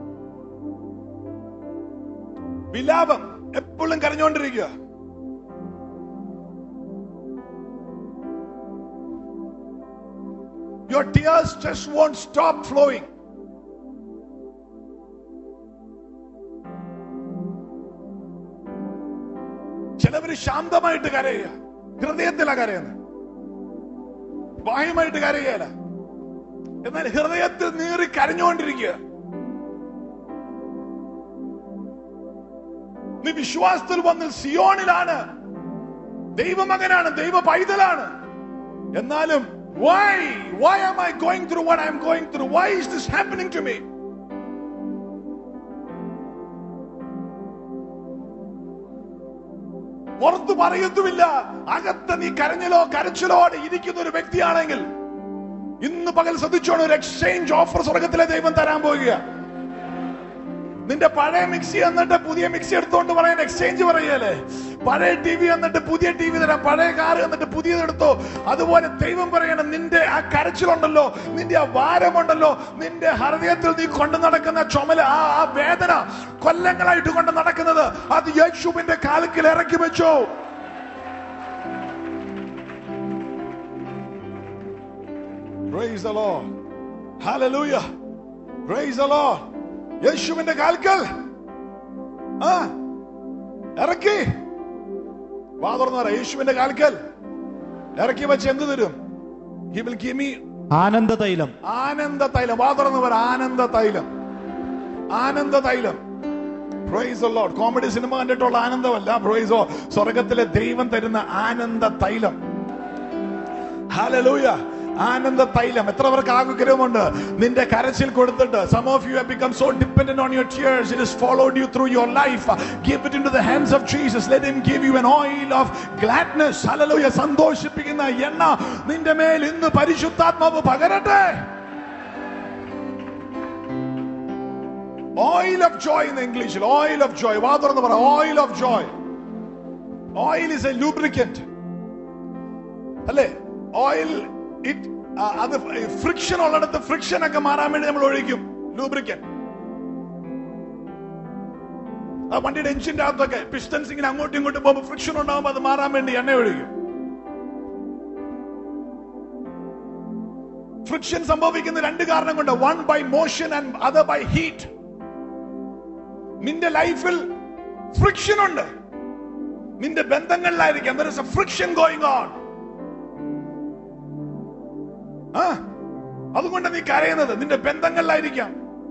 വിലാപം എപ്പോഴും കരഞ്ഞുകൊണ്ടിരിക്കുക Your tears just won't stop flowing. ചിലവര് ശാന്തമായിട്ട് കരയുക ഹൃദയത്തിലാ കരയുന്നത് ബാഹ്യമായിട്ട് കരയുകയല്ല എന്നാൽ ഹൃദയത്തിൽ നീറി കരഞ്ഞുകൊണ്ടിരിക്കുക നീ വിശ്വാസത്തിൽ വന്ന് സിയോണിലാണ് ദൈവമകനാണ് ദൈവ പൈതലാണ് എന്നാലും why why am i going through what i am going through why is this happening to me പുറത്ത് പറയത്തുമില്ല അകത്ത് നീ കരഞ്ഞലോ കരച്ചിലോടെ ഇരിക്കുന്ന ഒരു വ്യക്തിയാണെങ്കിൽ ഇന്ന് പകൽ ശ്രദ്ധിച്ചോണം ഒരു എക്സ്ചേഞ്ച് ഓഫർ സ്വർഗത്തിലെ ദൈവം തരാൻ പോകുക നിന്റെ പഴയ മിക്സി എന്നിട്ട് പുതിയ മിക്സി എടുത്തോണ്ട് പറയാൻ എക്സ്ചേഞ്ച് പറയല്ലേ പഴയ ടി വി എന്നിട്ട് പുതിയ ടി വി തരാം പഴയ കാർ എന്നിട്ട് പുതിയത് എടുത്തോ അതുപോലെ ദൈവം പറയണം നിന്റെ ആ കരച്ചിലുണ്ടല്ലോ നിന്റെ ആ ഭാരമുണ്ടല്ലോ നിന്റെ ഹൃദയത്തിൽ നീ കൊണ്ടു നടക്കുന്ന ചുമല ആ ആ വേദന കൊല്ലങ്ങളായിട്ട് കൊണ്ട് നടക്കുന്നത് അത് യേശുവിന്റെ കാലക്കിൽ ഇറക്കി വെച്ചോ Praise the Lord. Hallelujah. Praise the Lord. യേശുവിന്റെ കാൽക്കൽ ആ ഇറക്കി വാ തുറന്നു പറ യേശുവിന്റെ കാൽക്കൽ ഇറക്കി വെച്ച് എന്ത് തരും ഹി വിൽ ഗിവ് മീ ആനന്ദ തൈലം ആനന്ദ തൈലം വാ തുറന്നു പറ ആനന്ദ തൈലം ആനന്ദ തൈലം പ്രൈസ് ലോഡ് കോമഡി സിനിമ കണ്ടിട്ടുള്ള ആനന്ദമല്ല പ്രൈസോ സ്വർഗത്തിലെ ദൈവം തരുന്ന ആനന്ദ തൈലം ഹല്ലേലൂയ ആനന്ദ തൈലം എത്ര പേർക്ക് ആഗ്രഹമുണ്ട് നിന്റെ കരച്ചിൽ കൊടുത്തിട്ട് some of you have become so dependent on your tears it has followed you through your life give it into the hands of Jesus let him give you an oil of gladness hallelujah സന്തോഷിപ്പിക്കുന്ന എണ്ണ നിന്റെ മേൽ ഇന്ന് പരിശുദ്ധാത്മാവ് പകരട്ടെ oil of joy in ഇംഗ്ലീഷിൽ oil of joy വാ തുറന്ന് പറ oil of joy oil is a lubricant അല്ലേ ഓയിൽ ഇറ്റ് അത് ഫ്രിക്ഷൻ ഉള്ളിടത്ത് ഫ്രിക്ഷൻ ഒക്കെ മാറാൻ വേണ്ടി നമ്മൾ ഒഴിക്കും ലൂബ്രിക്കൻ ആ വണ്ടിയുടെ എഞ്ചിന്റെ അകത്തൊക്കെ പിസ്റ്റൻസ് ഇങ്ങനെ അങ്ങോട്ടും ഇങ്ങോട്ടും പോകുമ്പോൾ ഫ്രിക്ഷൻ ഉണ്ടാകുമ്പോൾ അത് മാറാൻ വേണ്ടി എണ്ണ ഒഴിക്കും ഫ്രിക്ഷൻ സംഭവിക്കുന്ന രണ്ട് കാരണം കൊണ്ട് one by motion and other by heat നിന്റെ ലൈഫിൽ ഫ്രിക്ഷൻ ഉണ്ട് നിന്റെ ബന്ധങ്ങളിലായിരിക്കാം there is a friction going on ആ അതുകൊണ്ട് നീ കരയുന്നത് നിന്റെ ബന്ധങ്ങളിലായിരിക്കാം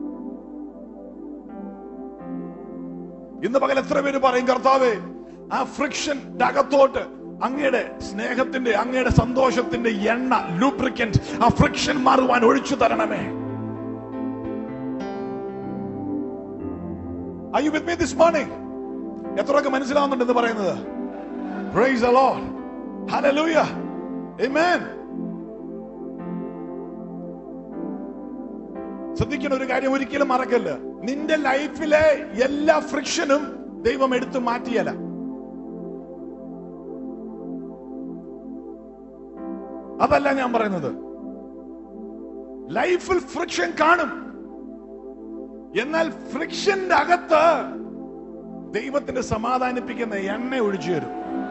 ഇന്ന് പകൽ എത്ര പേര് പറയും കർത്താവേ ആ ഫ്രിക്ഷൻ അകത്തോട്ട് അങ്ങയുടെ സ്നേഹത്തിന്റെ അങ്ങയുടെ സന്തോഷത്തിന്റെ എണ്ണ ലൂബ്രിക്കന്റ് ആ ഫ്രിക്ഷൻ മാറുവാൻ ഒഴിച്ചു തരണമേ Are you with me this morning? എത്രയൊക്കെ മനസ്സിലാവുന്നുണ്ടെന്ന് പറയുന്നത് Praise the Lord. Hallelujah. Amen. ശ്രദ്ധിക്കുന്ന ഒരു കാര്യം ഒരിക്കലും മറക്കല്ല നിന്റെ ലൈഫിലെ എല്ലാ ഫ്രിക്ഷനും ദൈവം എടുത്തു മാറ്റിയല്ല അതല്ല ഞാൻ പറയുന്നത് ലൈഫിൽ ഫ്രിക്ഷൻ കാണും എന്നാൽ ഫ്രിക്ഷന്റെ അകത്ത് ദൈവത്തിന്റെ സമാധാനിപ്പിക്കുന്ന എണ്ണ ഒഴിച്ചു തരും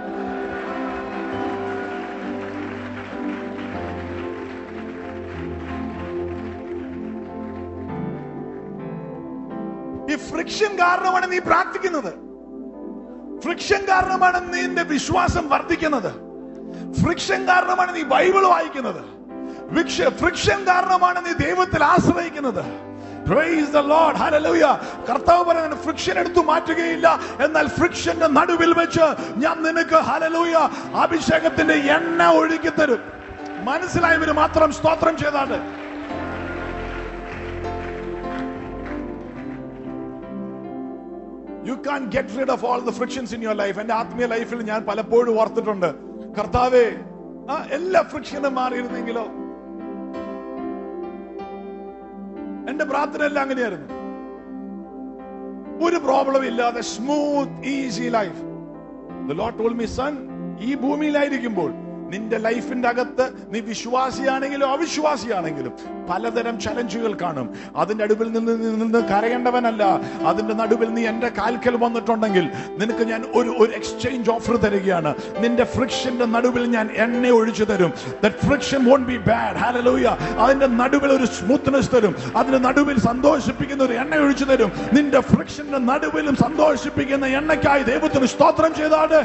ഈ ഫ്രിക്ഷൻ കാരണമാണ് നീ പ്രാർത്ഥിക്കുന്നത് ഫ്രിക്ഷൻ കാരണമാണ് നിന്റെ വിശ്വാസം വർദ്ധിക്കുന്നത് ഫ്രിക്ഷൻ കാരണമാണ് നീ ബൈബിൾ വായിക്കുന്നത് ഫ്രിക്ഷൻ കാരണമാണ് നീ ദൈവത്തിൽ ആശ്രയിക്കുന്നത് Praise the Lord. Hallelujah. കർത്താവ് പറയുന്നത് ഫ്രിക്ഷൻ എടുത്തു മാറ്റുകയില്ല എന്നാൽ ഫ്രിക്ഷന്റെ നടുവിൽ വെച്ച് ഞാൻ നിനക്ക് ഹലലൂയ അഭിഷേകത്തിന്റെ എണ്ണ ഒഴുകി തരും മനസ്സിലായവര് മാത്രം സ്തോത്രം ചെയ്താണ്ട് you can get rid of all the frictions in your life എന്റെ ആത്മീയ ലൈഫിൽ ഞാൻ പലപ്പോഴും ഓർത്തിട്ടുണ്ട് കർത്താവേ ആ എല്ലാ ഫ്രിക്ഷനും മാറിയിരുന്നെങ്കിലോ എന്റെ പ്രാർത്ഥന എല്ലാം അങ്ങനെയായിരുന്നു ഒരു പ്രോബ്ലം ഇല്ലാതെ smooth easy life Lord told me son ഈ ഭൂമിയിലായിരിക്കുമ്പോൾ നിന്റെ ലൈഫിന്റെ അകത്ത് നീ വിശ്വാസിയാണെങ്കിലും അവിശ്വാസിയാണെങ്കിലും പലതരം ചലഞ്ചുകൾ കാണും അതിന്റെ നടുവിൽ നിന്ന് നീ നിന്ന് കരയേണ്ടവനല്ല അതിന്റെ നടുവിൽ നീ എന്റെ കാൽക്കൽ വന്നിട്ടുണ്ടെങ്കിൽ നിനക്ക് ഞാൻ ഒരു ഒരു എക്സ്ചേഞ്ച് ഓഫർ തരികയാണ് നിന്റെ ഫ്രിക്ഷന്റെ നടുവിൽ ഞാൻ എണ്ണ ഒഴിച്ചു തരും friction won't be bad hallelujah അതിന്റെ നടുവിൽ ഒരു സ്മൂത്ത്നെസ് തരും അതിന്റെ നടുവിൽ സന്തോഷിപ്പിക്കുന്ന ഒരു എണ്ണ ഒഴിച്ചു തരും നിന്റെ ഫ്രിക്ഷന്റെ നടുവിലും സന്തോഷിപ്പിക്കുന്ന എണ്ണയ്ക്കായി ദൈവത്തിന് സ്തോത്രം ചെയ്താട്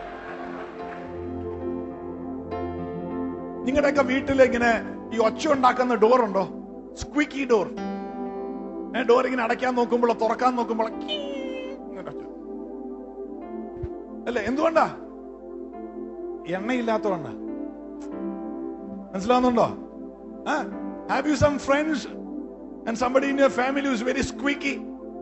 നിങ്ങളുടെയൊക്കെ വീട്ടിൽ ഇങ്ങനെ ഈ ഒച്ച ഉണ്ടാക്കുന്ന ഡോർ ഉണ്ടോ സ്ക്വിക്കി ഡോർ ഡോർ ഇങ്ങനെ അടയ്ക്കാൻ നോക്കുമ്പോൾ തുറക്കാൻ നോക്കുമ്പോൾ കീ ഇങ്ങനെ ഒച്ച. അല്ലേ എന്തുകൊണ്ടാ എണ്ണയില്ലാത്തതുകൊണ്ടാ മനസ്സിലാവുന്നുണ്ടോ have you some friends and somebody in your family is very squeaky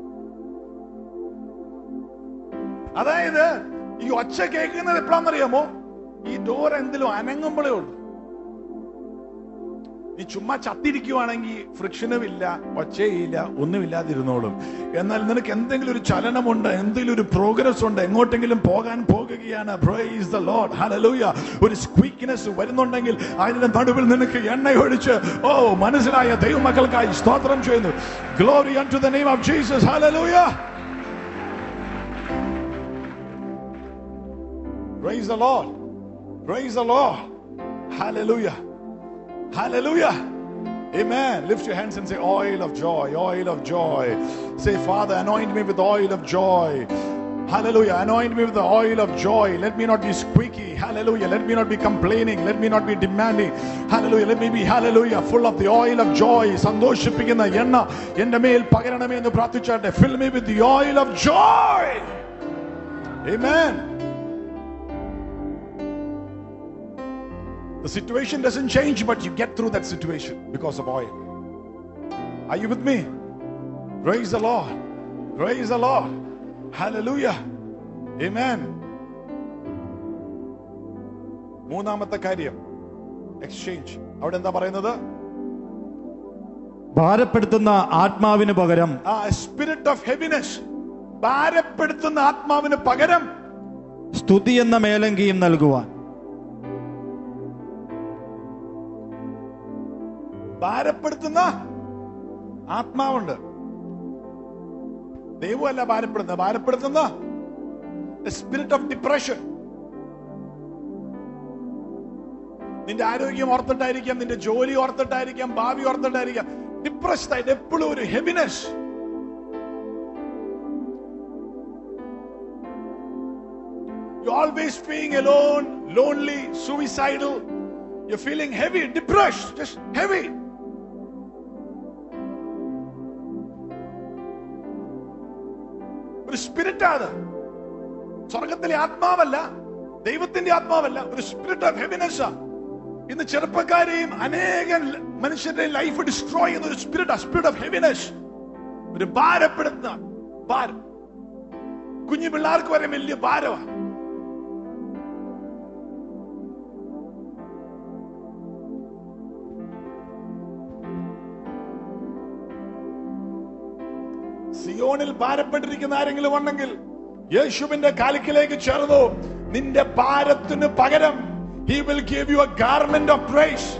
അതായത് ഈ ഒച്ച കേൾക്കുന്നത് എപ്പോഴാണെന്നറിയാമോ ഈ ഡോർ എന്തിലും അനങ്ങുമ്പോഴേ ഉള്ളൂ നീ ചുമ്മാ ചത്തിരിക്കുവാണെങ്കിൽ ഫ്രിക്ഷനും ഇല്ല ഒച്ചയില്ല ഒന്നുമില്ലാതിരുന്നോളും എന്നാൽ നിനക്ക് എന്തെങ്കിലും ഒരു ചലനമുണ്ട് എന്തെങ്കിലും ഒരു പ്രോഗ്രസ് ഉണ്ട് എങ്ങോട്ടെങ്കിലും പോകാൻ പോകുകയാണ് പ്രൈസ് ദ ലോർഡ് ഹല്ലേലൂയ ഒരു സ്ക്വീക്ക്നെസ് വരുന്നുണ്ടെങ്കിൽ അതിന്റെ നടുവിൽ നിനക്ക് എണ്ണ ഒഴിച്ച് ഓ മനസ്സിലായ ദൈവമക്കൾക്കായി സ്തോത്രം ചെയ്യുന്നു glory to the name of Jesus hallelujah Praise the Lord. Praise the Lord. Hallelujah. Hallelujah. Amen. Lift your hands and say, Oil of joy, oil of joy. Say, Father, anoint me with oil of joy. Hallelujah. Anoint me with the oil of joy. Let me not be squeaky. Hallelujah. Let me not be complaining. Let me not be demanding. Hallelujah. Let me be, hallelujah, full of the oil of joy. സന്തോഷിപ്പിക്കുന്ന എണ്ണ എന്റെ മേൽ പകരണമേ എന്ന് പ്രാർത്ഥിച്ചാട്ടെ Fill me with the oil of joy. Amen. The situation doesn't change, but you get through that situation because of oil. Are you with me? Praise the Lord. Praise the Lord. Hallelujah. Amen. മൂന്നാമത്തെ കാര്യം exchange അവിടെ എന്താ പറയുന്നത് ഭാരപ്പെടുത്തുന്ന ആത്മാവിന് പകരം ആ spirit of heaviness ഭാരപ്പെടുത്തുന്ന ആത്മാവിന് പകരം സ്തുതി എന്ന മേലങ്കിയും നൽകുവാൻ ഭാരപ്പെടുത്തുന്ന ആത്മാവുണ്ട് ദൈവമല്ല ഭാരപ്പെടുന്ന ഭാരപ്പെടുത്തുന്ന സ്പിരിറ്റ് ഓഫ് ഡിപ്രഷൻ നിന്റെ ആരോഗ്യം ഓർത്തിട്ടായിരിക്കാം നിന്റെ ജോലി ഓർത്തിട്ടായിരിക്കാം ഭാവി ഓർത്തിട്ടായിരിക്കാം ഡിപ്രസ്ഡ് ആയിട്ട് എപ്പോഴും ഒരു heaviness You always being alone, lonely, suicidal. You're feeling heavy, depressed, just heavy. ഒരു സ്പിരിറ്റ് ആണ് സ്വർഗത്തിലെ ആത്മാവല്ല ദൈവത്തിന്റെ ആത്മാവല്ല ഒരു സ്പിരിറ്റ് ഓഫ് ഹെവിനെസ് ഇന്ന് ചെറുപ്പക്കാരെയും അനേകം മനുഷ്യരുടെ ലൈഫ് ഡിസ്ട്രോയ് ചെയ്യുന്ന ഒരു സ്പിരിറ്റ് സ്പിരിറ്റ് ഓഫ് ഹെവിനെസ് ഒരു ഭാരപ്പെടുത്തുന്ന ഭാരം കുഞ്ഞു പിള്ളേർക്ക് വരെ വലിയ ഭാരമാണ് സിയോണിൽ ഭാരപ്പെട്ടിരിക്കുന്ന ആരെങ്കിലും ഉണ്ടെങ്കിൽ യേശുവിന്റെ കാലിക്കിലേക്ക് ചേർന്നു നിന്റെ ഭാരത്തിന് പകരം he will give you a garment of praise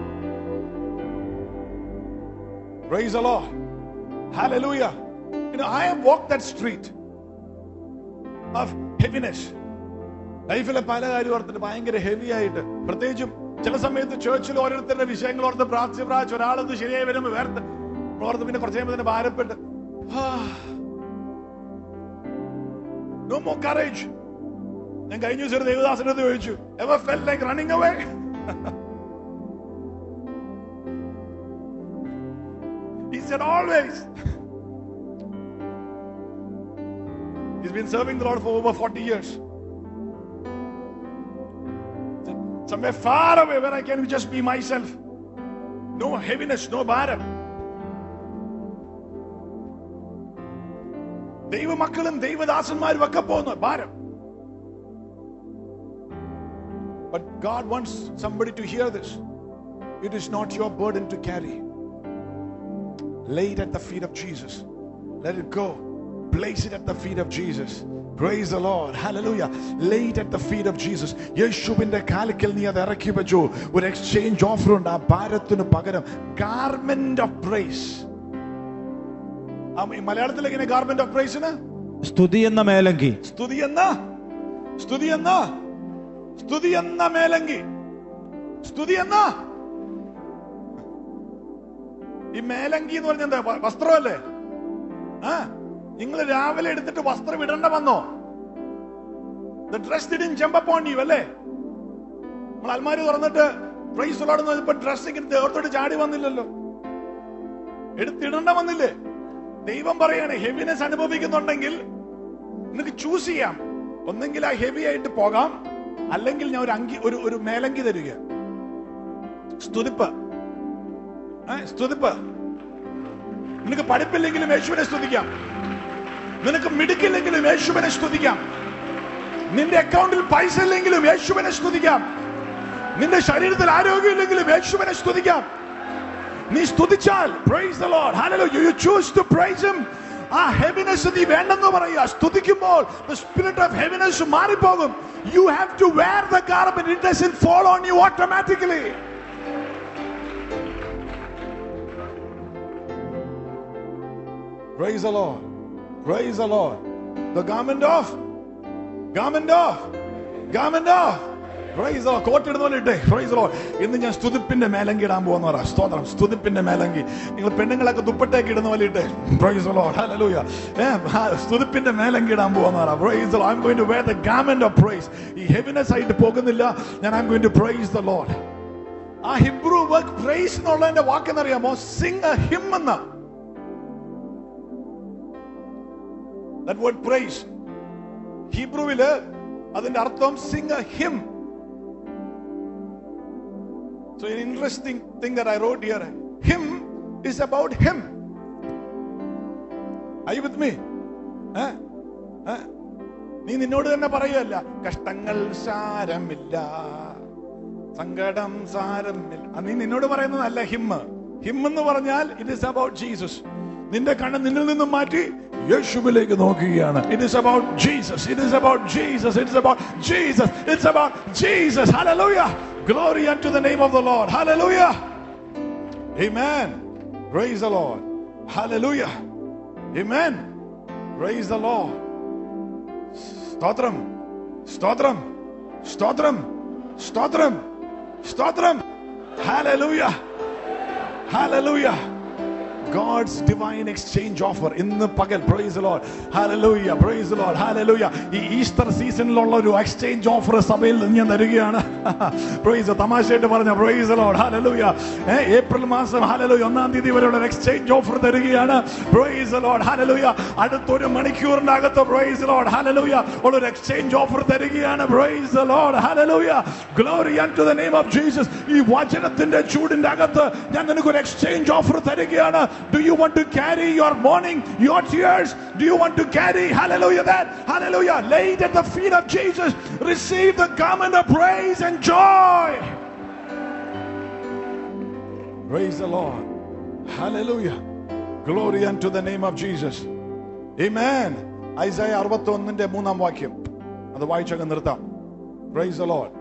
Praise the Lord. Hallelujah. You know, I have walked that street of heaviness. ലൈഫിലെ പല കാര്യം ഓർത്തിട്ട് ഭയങ്കര ഹെവി ആയിട്ട് പ്രത്യേകിച്ചും ചില സമയത്ത് ചേർച്ചിൽ ഓരോരുത്തരുടെ വിഷയങ്ങൾ ഓർത്ത് പ്രാർത്ഥിച്ച് പ്രാർത്ഥിച്ച് ഒരാളത് ശരിയായി വരുമ്പോൾ വേർത്ത് ഓർത്ത് പിന്നെ കുറച്ച് കഴിയുമ്പോൾ തന്നെ ഭാരപ്പെട്ട് നോ മോ കറേജ് ഞാൻ കഴിഞ്ഞ ദിവസം ഒരു ദേവദാസന്റെ അടുത്ത് ചോദിച്ചു ever felt like running away He said always. He's been serving the Lord for over 40 years. Somewhere far away where I can just be myself. No heaviness, no bharam. ദൈവമക്കളും ദൈവദാസന്മാരും ഒക്കെ പോകുന്നു ഭാരം But God wants somebody to hear this. It is not your burden to carry. Lay it at the feet of Jesus. Let it go. Place it at the feet of Jesus. Praise the Lord. Hallelujah. Lay it at the feet of Jesus. യേശുവിന്റെ കാലിക്കൽ നീ അത് ഇറക്കി വെച്ചു ഒരു exchange offer ഉണ്ട് ആ ഭാരത്തിന് പകരം garment of price മലയാളത്തിൽ എങ്ങനെ ഗാർമെന്റ് ഓഫ് പ്രൈസിന് സ്തുതി എന്ന മേലങ്കി സ്തുതി എന്ന സ്തുതി എന്ന സ്തുതി എന്ന മേലങ്കി സ്തുതി എന്ന ഈ മേലങ്കി എന്ന് പറഞ്ഞ എന്താ വ- വസ്ത്രമല്ലേ ആ നിങ്ങൾ രാവിലെ എടുത്തിട്ട് വസ്ത്രം ഇടണ്ട വന്നോ dress didn't jump upon you അല്ലേ നമ്മൾ അൽമാരി തുറന്നിട്ട് പ്രൈസ് ഉള്ളാടുന്ന ഇപ്പൊ ഡ്രസ് ഇങ്ങനെ തേർത്തോട്ട് ചാടി വന്നില്ലല്ലോ എടുത്തിടണ്ട വന്നില്ലേ ദൈവം പറയാണ് ഹെവിനെസ് അനുഭവിക്കുന്നുണ്ടെങ്കിൽ നിനക്ക് ചൂസ് ചെയ്യാം ഒന്നെങ്കിൽ ആ ഹെവി ആയിട്ട് പോകാം അല്ലെങ്കിൽ ഞാൻ ഒരു അങ്കി ഒരു ഒരു മേലങ്കി തരിക സ്തുതിപ്പ് ഏ, സ്തുതിപ്പ് നിനക്ക് പഠിപ്പില്ലെങ്കിലും യേശുവിനെ സ്തുതിക്കാം നിനക്ക് മിടുക്കില്ലെങ്കിലും യേശുവിനെ സ്തുതിക്കാം നിന്റെ അക്കൗണ്ടിൽ പൈസ ഇല്ലെങ്കിലും യേശുവിനെ സ്തുതിക്കാം നിന്റെ ശരീരത്തിൽ ആരോഗ്യമില്ലെങ്കിലും യേശുവിനെ സ്തുതിക്കാം നീ സ്തുതിച്ചാൽ praise the Lord hallelujah you choose to praise him ആ ഹെവിനെസ് നീ വേണ്ടെന്ന് പറയുക സ്തുതിക്കുമ്പോൾ the spirit of heaviness മാറിപ്പോകും you have to wear the garment it doesn't fall on you automatically praise the lord praise the lord the garment of garment of garment of praise the coat ഇടുന്ന പോലെ ഇട്ടേ price law ഇന്ന് ഞാൻ സ്തുതിപ്പിന്റെ മേലങ്കി ഇടാൻ പോകുന്ന പറ സ്തോത്രം സ്തുതിപ്പിന്റെ മേലങ്കി നിങ്ങൾ പെണ്ണുങ്ങളൊക്കെ ദുപ്പട്ടയൊക്കെ ഇടുന്ന പോലെ ഇട്ടേ പ്രൈസ് ലോ ഹല്ലേലൂയ സ്തുതിപ്പിന്റെ മേലങ്കി ഇടാൻ പോകുന്ന പറ praise Lord I am going to wear the garment of praise ഈ ഹെവിനെസ് ആയിട്ട് പോകുന്നില്ല ഞാൻ I am going to praise the Lord ആ ഹിബ്രു വർക്ക് പ്രൈസ് എന്നുള്ളതിന്റെ വാക്കെന്നറിയാമോ സിംഗ് എ ഹിം എന്ന ദാറ്റ് വേർഡ് പ്രൈസ് ഹീബ്രുവില് അതിന്റെ അർത്ഥം sing a hymn So an interesting thing that I wrote here, him is about him. Are you with me? ഏ? ഏ? നീ നിന്നോട് തന്നെ പറയുകയല്ല കഷ്ടങ്ങൾ സാരമില്ല സങ്കടം സാരമില്ല ആ, നീ നിന്നോട് പറയുന്നതല്ല ഹിമ്മ് ഹിം എന്ന് പറഞ്ഞാൽ ഇറ്റ് ഇസ് അബൌട്ട് ജീസസ് നിന്റെ കണ്ണ് നിന്നിൽ നിന്നും മാറ്റി യേശുവിലേക്ക് നോക്കുകയാണ് it is about Jesus it is about Jesus it's about Jesus it's about Jesus hallelujah glory unto the name of the lord hallelujah amen praise the lord hallelujah amen praise the lord സ്തോത്രം സ്തോത്രം സ്തോത്രം സ്തോത്രം സ്തോത്രം hallelujah hallelujah God's divine exchange offer ഇന്ന് പകൽ praise the Lord hallelujah praise the Lord hallelujah ഈ Easter സീസണിലുള്ള ഒരു എക്സ്ചേഞ്ച് ഓഫർ സഭയിൽ നിന്ന് ഞാൻ തരികയാണ് പ്രൈസ് തമാശയായിട്ട് പറഞ്ഞ പ്രൈസ് the Lord hallelujah ഏ, ഏപ്രിൽ മാസം hallelujah ഒന്നാം തീയതി വരെയുള്ള എക്സ്ചേഞ്ച് ഓഫർ തരികയാണ് പ്രൈസ് the Lord hallelujah അടുത്തൊരു മണിക്കൂറിനകത്ത് പ്രൈസ് the Lord hallelujah ഉള്ള ഒരു എക്സ്ചേഞ്ച് ഓഫർ തരികയാണ് praise the Lord hallelujah glory unto the name of Jesus ഈ വചനത്തിന്റെ ചൂടിന്റെ അകത്ത് ഞാൻ നിനക്ക് ഒരു എക്സ്ചേഞ്ച് ഓഫർ തരികയാണ് do you want to carry your mourning your tears do you want to carry hallelujah that hallelujah lay it at the feet of Jesus receive the garment of praise and joy praise the Lord hallelujah glory unto the name of Jesus amen Isaiah അറുപത്തി ഒന്നിന്റെ മൂന്നാം വാക്യം അത് വായിച്ചങ്ങ് നിർത്താം praise the Lord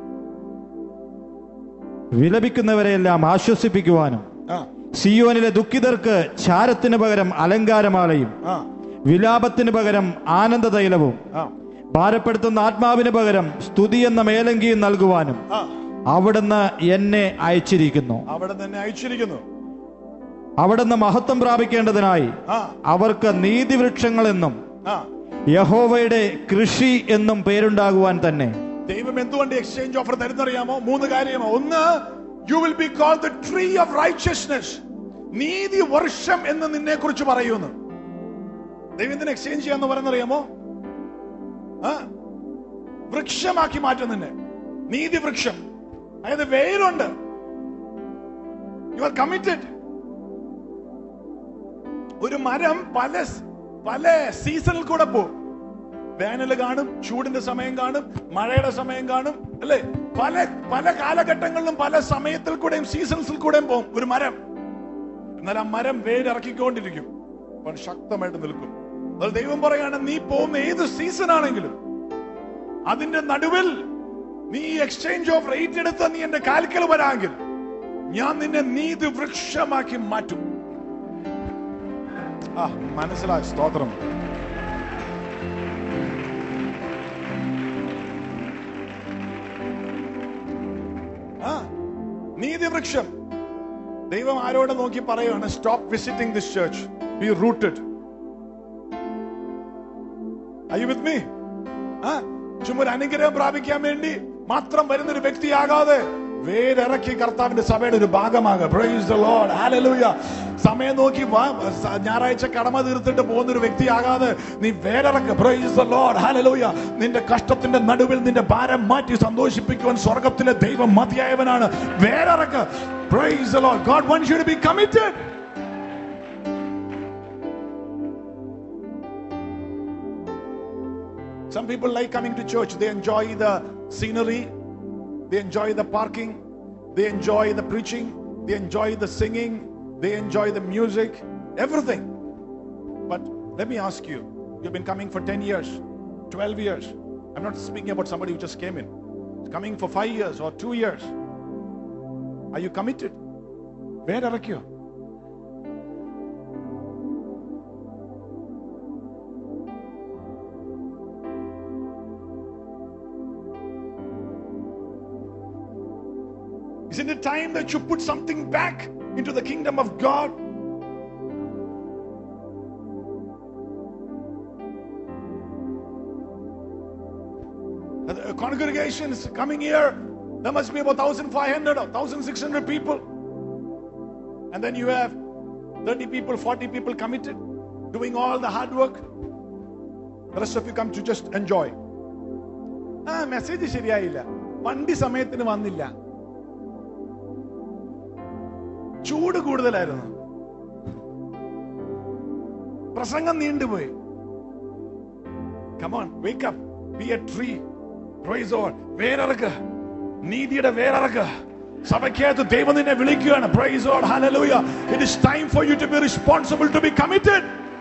വിലപിക്കുന്നവരെയെല്ലാം ആശ്വസിപ്പിക്കുവാനും ആ സിയോനിലെ ദുഃഖിതർക്ക് ചാരത്തിന് പകരം അലങ്കാരമാലയും ആ വിലാപത്തിന് പകരം ആനന്ദതൈലവും ആ ഭാരപ്പെടുത്തുന്ന ആത്മാവിന് പകരം സ്തുതി എന്ന മേലങ്കിയും നൽകുവാനും ആ അവിടുന്ന് എന്നെ അയച്ചിരിക്കുന്നു അവിടെ തന്നെ അയച്ചിരിക്കുന്നു അവിടുന്ന് മഹത്വം പ്രാപിക്കേണ്ടതിനായി ആ അവർക്ക് നീതിവൃക്ഷങ്ങളെന്നും ആ യഹോവയുടെ കൃഷി എന്നും പേരുണ്ടാകുവാൻ തന്നെ ദൈവം എന്തുകൊണ്ട് എക്സ്ചേഞ്ച് ഓഫർ തരുന്നറിയാമോ മൂന്ന് കാര്യമോ ഒന്ന് you will be call the tree of righteousness നീതി വർഷം എന്ന് നിന്നെ കുറിച്ച് പറയുന്നു ദൈവം എന്തിനെ എക്സ്ചേഞ്ച് ചെയ്യാന്ന് പറയുന്നറിയാമോ ആ വൃക്ഷമാക്കി മാറ്റും നിന്നെ നീതി വൃക്ഷം അതായത് വേരുണ്ട് യു ആർ കമ്മിറ്റഡ് ഒരു മരം പല പല സീസണിൽ കൂടെ പോകും വേനൽ കാണും ചൂടിന്റെ സമയം കാണും മഴയുടെ സമയം കാണും അല്ലേ പല പല കാലഘട്ടങ്ങളിലും പല സമയത്തിൽ കൂടെയും സീസൺസിൽ കൂടെയും പോകും ഒരു മരം എന്നാൽ ആ മരം വേരിറക്കിക്കൊണ്ടിരിക്കും അവൻ ശക്തമായിട്ട് നിൽക്കും എന്നാൽ ദൈവം പറയാണ് നീ പോകുന്ന ഏത് സീസൺ ആണെങ്കിലും അതിന്റെ നടുവിൽ നീ എക്സ്ചേഞ്ച് ഓഫ് റേറ്റ് എടുത്ത് നീ എന്റെ കാൽക്കൽ വരാമെങ്കിൽ ഞാൻ നിന്നെ നീതി വൃക്ഷമാക്കി മാറ്റും ആ മനസ്സിലായി സ്തോത്രം ആ നീതിവൃക്ഷം ദൈവം ആരോടെ നോക്കി പറയുകയാണ് stop visiting this church be rooted I with me ആ ചുമ്മാ ഒരു അനുഗ്രഹം പ്രാപിക്കാൻ വേണ്ടി മാത്രം വരുന്ന ഒരു വ്യക്തിയാകാതെ വേരിറക്കി കർത്താവിന്റെ സഭയുടെ ഒരു ഭാഗമാകുക പ്രൈസ് ദ ലോർഡ് ഹല്ലേലൂയ സമയം നോക്കി വാ സ- ഞായറാഴ്ച കടമ തീർത്തിട്ട് പോകുന്ന ഒരു വ്യക്തിയാകാതെ നീ വേരിറക്ക് പ്രൈസ് ദ ലോർഡ് ഹല്ലേലൂയ നിന്റെ കഷ്ടത്തിന്റെ നടുവിൽ നിന്റെ ഭാരം മാറ്റി സന്തോഷിപ്പിക്കുവാൻ സ്വർഗത്തിലെ ദൈവം മതിയായവനാണ് വേരിറക്ക് praise the Lord God wants you to be committed Some people like coming to church. They enjoy the scenery, they enjoy the parking, they enjoy the preaching, they enjoy the singing, they enjoy the music, everything. But let me ask you, you've been coming for 10 years, 12 years. I'm not speaking about somebody who just came in. Coming for five years or two years. Are you committed? Where ഇറക്കിയോ Isn't it time that you put something back into the kingdom of God? Uh, The congregations coming here, there must be about 1,500 or 1,600 people. And then you have 30 people, 40 people committed, doing all the hard work. The rest of you come to just enjoy. ആ message ശരിയായില്ല വണ്ടി സമയത്തിന് വന്നില്ല ചൂട് കൂടുതലായിരുന്നു പ്രസംഗം നീണ്ടുപോയി come on wake up be a tree praise on വേരിറക്കുക നീതിയുടെ വേരിറക്കുക സഭയ്ക്കകത്ത് ദൈവം നിന്നെ വിളിക്കുകയാണ് praise on hallelujah it is time for you to be responsible to be committed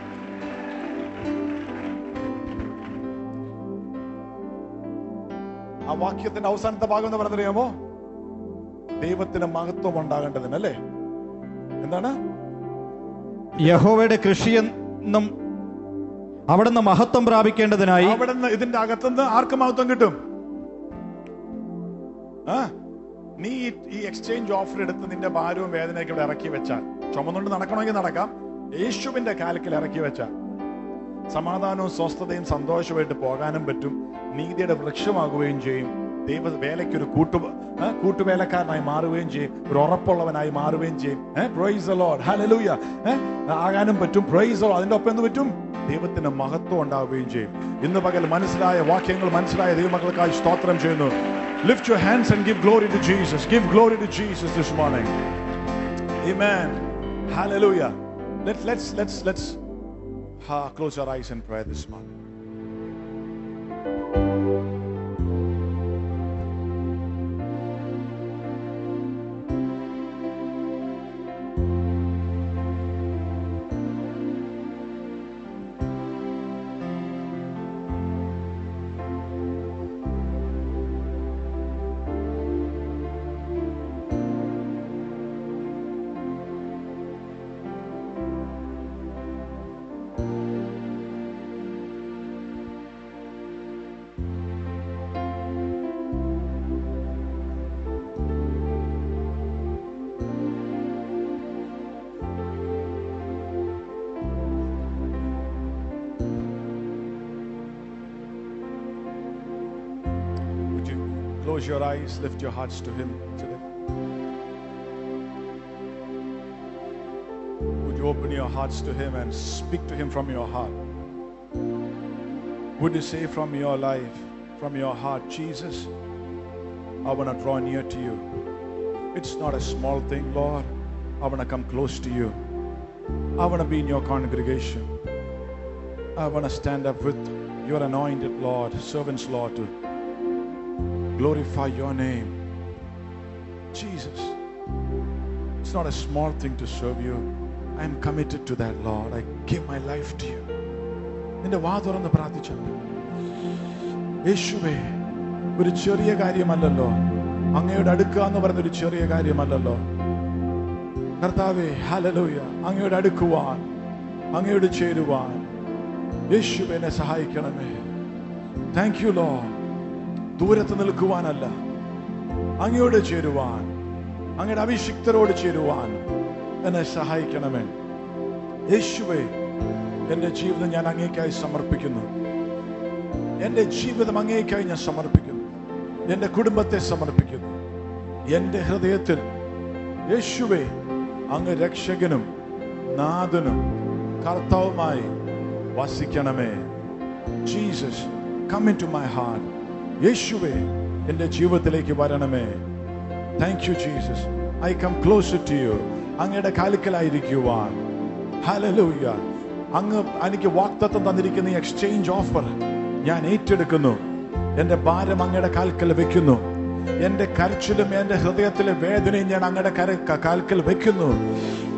ആ വാക്യത്തിന്റെ അവസാനത്തെ ഭാഗം എന്ന് പറഞ്ഞറിയാമോ ദൈവത്തിന് മഹത്വം ഉണ്ടാകേണ്ടതിന് അല്ലേ എന്താണ് യഹോവയുടെ കൃഷിയെന്നും അവിടുന്ന് മഹത്വം പ്രാപിക്കേണ്ടതിനായി അവിടെ നിന്ന് ഇതിന്റെ അകത്തുനിന്ന് ആർക്ക് മഹത്വം കിട്ടും ആ നീ ഈ- ഈ എക്സ്ചേഞ്ച് ഓഫർ എടുത്ത് നിന്റെ ഭാരവും വേദനയൊക്കെ ഇവിടെ ഇറക്കി വെച്ചാൽ ചുമന്നുകൊണ്ട് നടക്കണമെങ്കിൽ നടക്കാം യേശുവിന്റെ കാലത്തിൽ ഇറക്കി വെച്ചാൽ സമാധാനവും സ്വസ്ഥതയും സന്തോഷമായിട്ട് പോകാനും പറ്റും നീതിയുടെ വൃക്ഷമാകുകയും ചെയ്യും ദൈവ വേലയ്ക്ക് ഒരു കൂട്ടു ആ, കൂട്ടുവേലക്കാരനായി മാറുകയും ചെയ്യും ഒരു ഉറപ്പുള്ളവനായി മാറുകയും ചെയ്യും പ്രൊയ്സ് ലോഡ് ഹല്ലേലൂയ ആകാനും പറ്റും പ്രൊയ്സ് അതിന്റെ ഒപ്പം എന്ത് പറ്റും ദൈവത്തിന്റെ മഹത്വം ഉണ്ടാവുകയും ചെയ്യും ഇന്ന് പകൽ മനസ്സിലായ വാക്യങ്ങൾ മനസ്സിലായ ദൈവമക്കൾക്കായി സ്തോത്രം ചെയ്യുന്നു lift your hands and give glory to Jesus give glory to Jesus this morning Amen. Hallelujah. Let's let's let's let's ah, close our eyes and pray this morning. Would you close your eyes, lift your hearts to Him today? Would you open your hearts to Him and speak to Him from your heart? Would you say from your life, from your heart, Jesus, I want to draw near to you. It's not a small thing, Lord. I want to come close to you. I want to be in your congregation. I want to stand up with your anointed Lord, servants, Lord, to glorify your name. Jesus, it's not a small thing to serve you. I am committed to that, Lord. I give my life to you. നിന്റെ വാ തുറന്ന് പ്രാർത്ഥിച്ചുണ്ട് യേശുവേ ഒരു ചെറിയ കാര്യമല്ലല്ലോ അങ്ങയുടെ അടുക്കുക എന്ന് പറയുന്ന ഒരു ചെറിയ കാര്യമല്ലല്ലോ കർത്താവേ ഹലലൂയ അങ്ങയോട് അടുക്കുവാൻ അങ്ങയോട് ചേരുവാൻ യേശുവെ എന്നെ സഹായിക്കണമേ താങ്ക് യു ലോ ദൂരത്ത് നിൽക്കുവാനല്ല അങ്ങയോട് ചേരുവാൻ അങ്ങയുടെ അഭിഷിക്തരോട് ചേരുവാൻ എന്നെ സഹായിക്കണമേ യേശുവേ എന്റെ ജീവിതം ഞാൻ അങ്ങേക്കായി സമർപ്പിക്കുന്നു എന്റെ ജീവിതം അങ്ങേക്കായി ഞാൻ സമർപ്പിക്കുന്നു എന്റെ കുടുംബത്തെ സമർപ്പിക്കുന്നു എന്റെ ഹൃദയത്തിൽ യേശുവേ അങ്ങ് രക്ഷകനും നാഥനും കർത്താവുമായി വസിക്കണമേ Jesus come in to my heart യേശുവേ എന്റെ ജീവിതത്തിലേക്ക് വരണമേ thank you Jesus I come close to you അങ്ങയുടെ കാലിക്കലായിരിക്കുവാൻ ഹലലൂയ അങ്ങ് എനിക്ക് വാക്തത്വം തന്നിരിക്കുന്ന ഈ എക്സ്ചേഞ്ച് ഓഫർ ഞാൻ ഏറ്റെടുക്കുന്നു എന്റെ ഭാരം അങ്ങയുടെ കാൽക്കൽ വെക്കുന്നു എന്റെ കരച്ചിലും എന്റെ ഹൃദയത്തിലെ വേദനയും ഞാൻ അങ്ങയുടെ കര ക- കാൽക്കൽ വെക്കുന്നു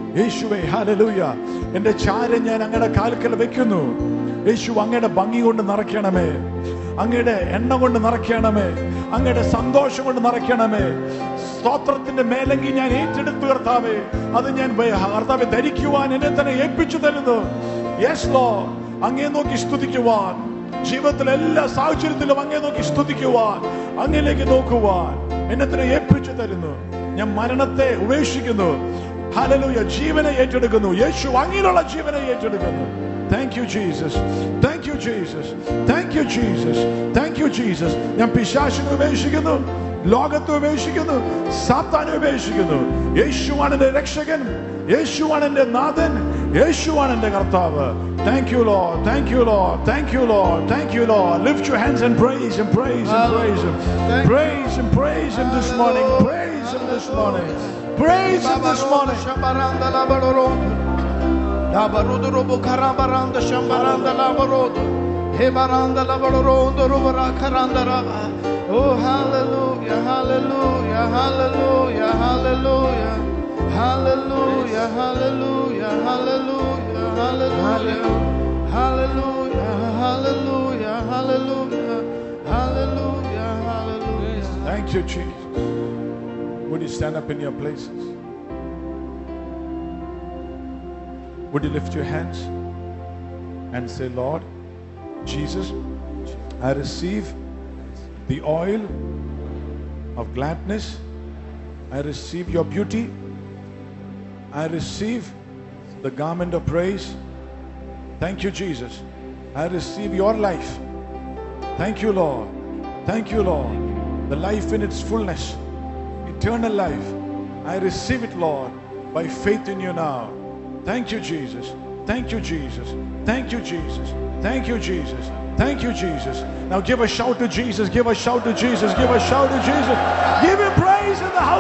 യേശുവേ ഹല്ലേലൂയ എന്റെ ചാരം ഞാൻ അങ്ങയുടെ കാൽക്കൽ വെക്കുന്നു യേശു അങ്ങയുടെ ഭംഗി കൊണ്ട് നിറയ്ക്കണമേ അങ്ങയുടെ എണ്ണ കൊണ്ട് നിറയ്ക്കണമേ അങ്ങയുടെ സന്തോഷം കൊണ്ട് നിറയ്ക്കണമേ സ്തോത്രത്തിന്റെ മേലെങ്കിൽ ഞാൻ ഏറ്റെടുത്തു കർത്താവേ അത് ഞാൻ വേ- കർത്താവെ ധരിക്കുവാൻ എന്നെ തന്നെ ഏൽപ്പിച്ചു തരുന്നു യെസ് ലോ അങ്ങേ നോക്കി സ്തുതിക്കുവാൻ ജീവിതത്തിലെ എല്ലാ സാഹചര്യത്തിലും അങ്ങേ നോക്കി സ്തുതിക്കുവാൻ അങ്ങയിലേക്ക് നോക്കുവാൻ എന്നെ തന്നെ ഏൽപ്പിച്ചു തരുന്നു ഞാൻ മരണത്തെ ഉപേക്ഷിക്കുന്നു ഹല്ലേലൂയ ജീവനെ ഏറ്റെടുക്കുന്നു യേശു അങ്ങിലുള്ള ജീവനെ ഏറ്റെടുക്കുന്നു thank you Jesus thank you Jesus thank you Jesus thank you Jesus ഞാൻ പിശാശിനെ ഉപേക്ഷിക്കുന്നു ലോകത്തെ ഉപേക്ഷിക്കുന്നു സാത്താനെ ഉപേക്ഷിക്കുന്നു യേശുവാണ് എന്റെ രക്ഷകൻ യേശുവാണ് എന്റെ നാഥൻ യേശുവാണ് എന്റെ കർത്താവ് thank you Lord thank you Lord thank you Lord thank you Lord lift your hands and praise and praise and praise him praise and praise him this morning praise him this morning praise him this morning Shambaranda la barorondo. La barodo robo karabaranda shambaranda la barodo. He baranda la barorondo robara karanda raba. Oh hallelujah, hallelujah, hallelujah, hallelujah. Hallelujah, hallelujah, hallelujah, hallelujah. Hallelujah, hallelujah, hallelujah. Hallelujah, hallelujah. thank you jesus would you stand up in your places would you lift your hands and say lord jesus i receive the oil of gladness i receive your beauty I receive the garment of praise. Thank you, Jesus. I receive your life. Thank you, Lord. Thank you, Lord. The life in its fullness, eternal life. I receive it, Lord, by faith in you now. Thank you, Jesus. Thank you, Jesus. Thank you, Jesus. Thank you, Jesus. Thank you, Jesus. Now give a shout to Jesus. Give a shout to Jesus. Give a shout to Jesus. Give him praise in the house.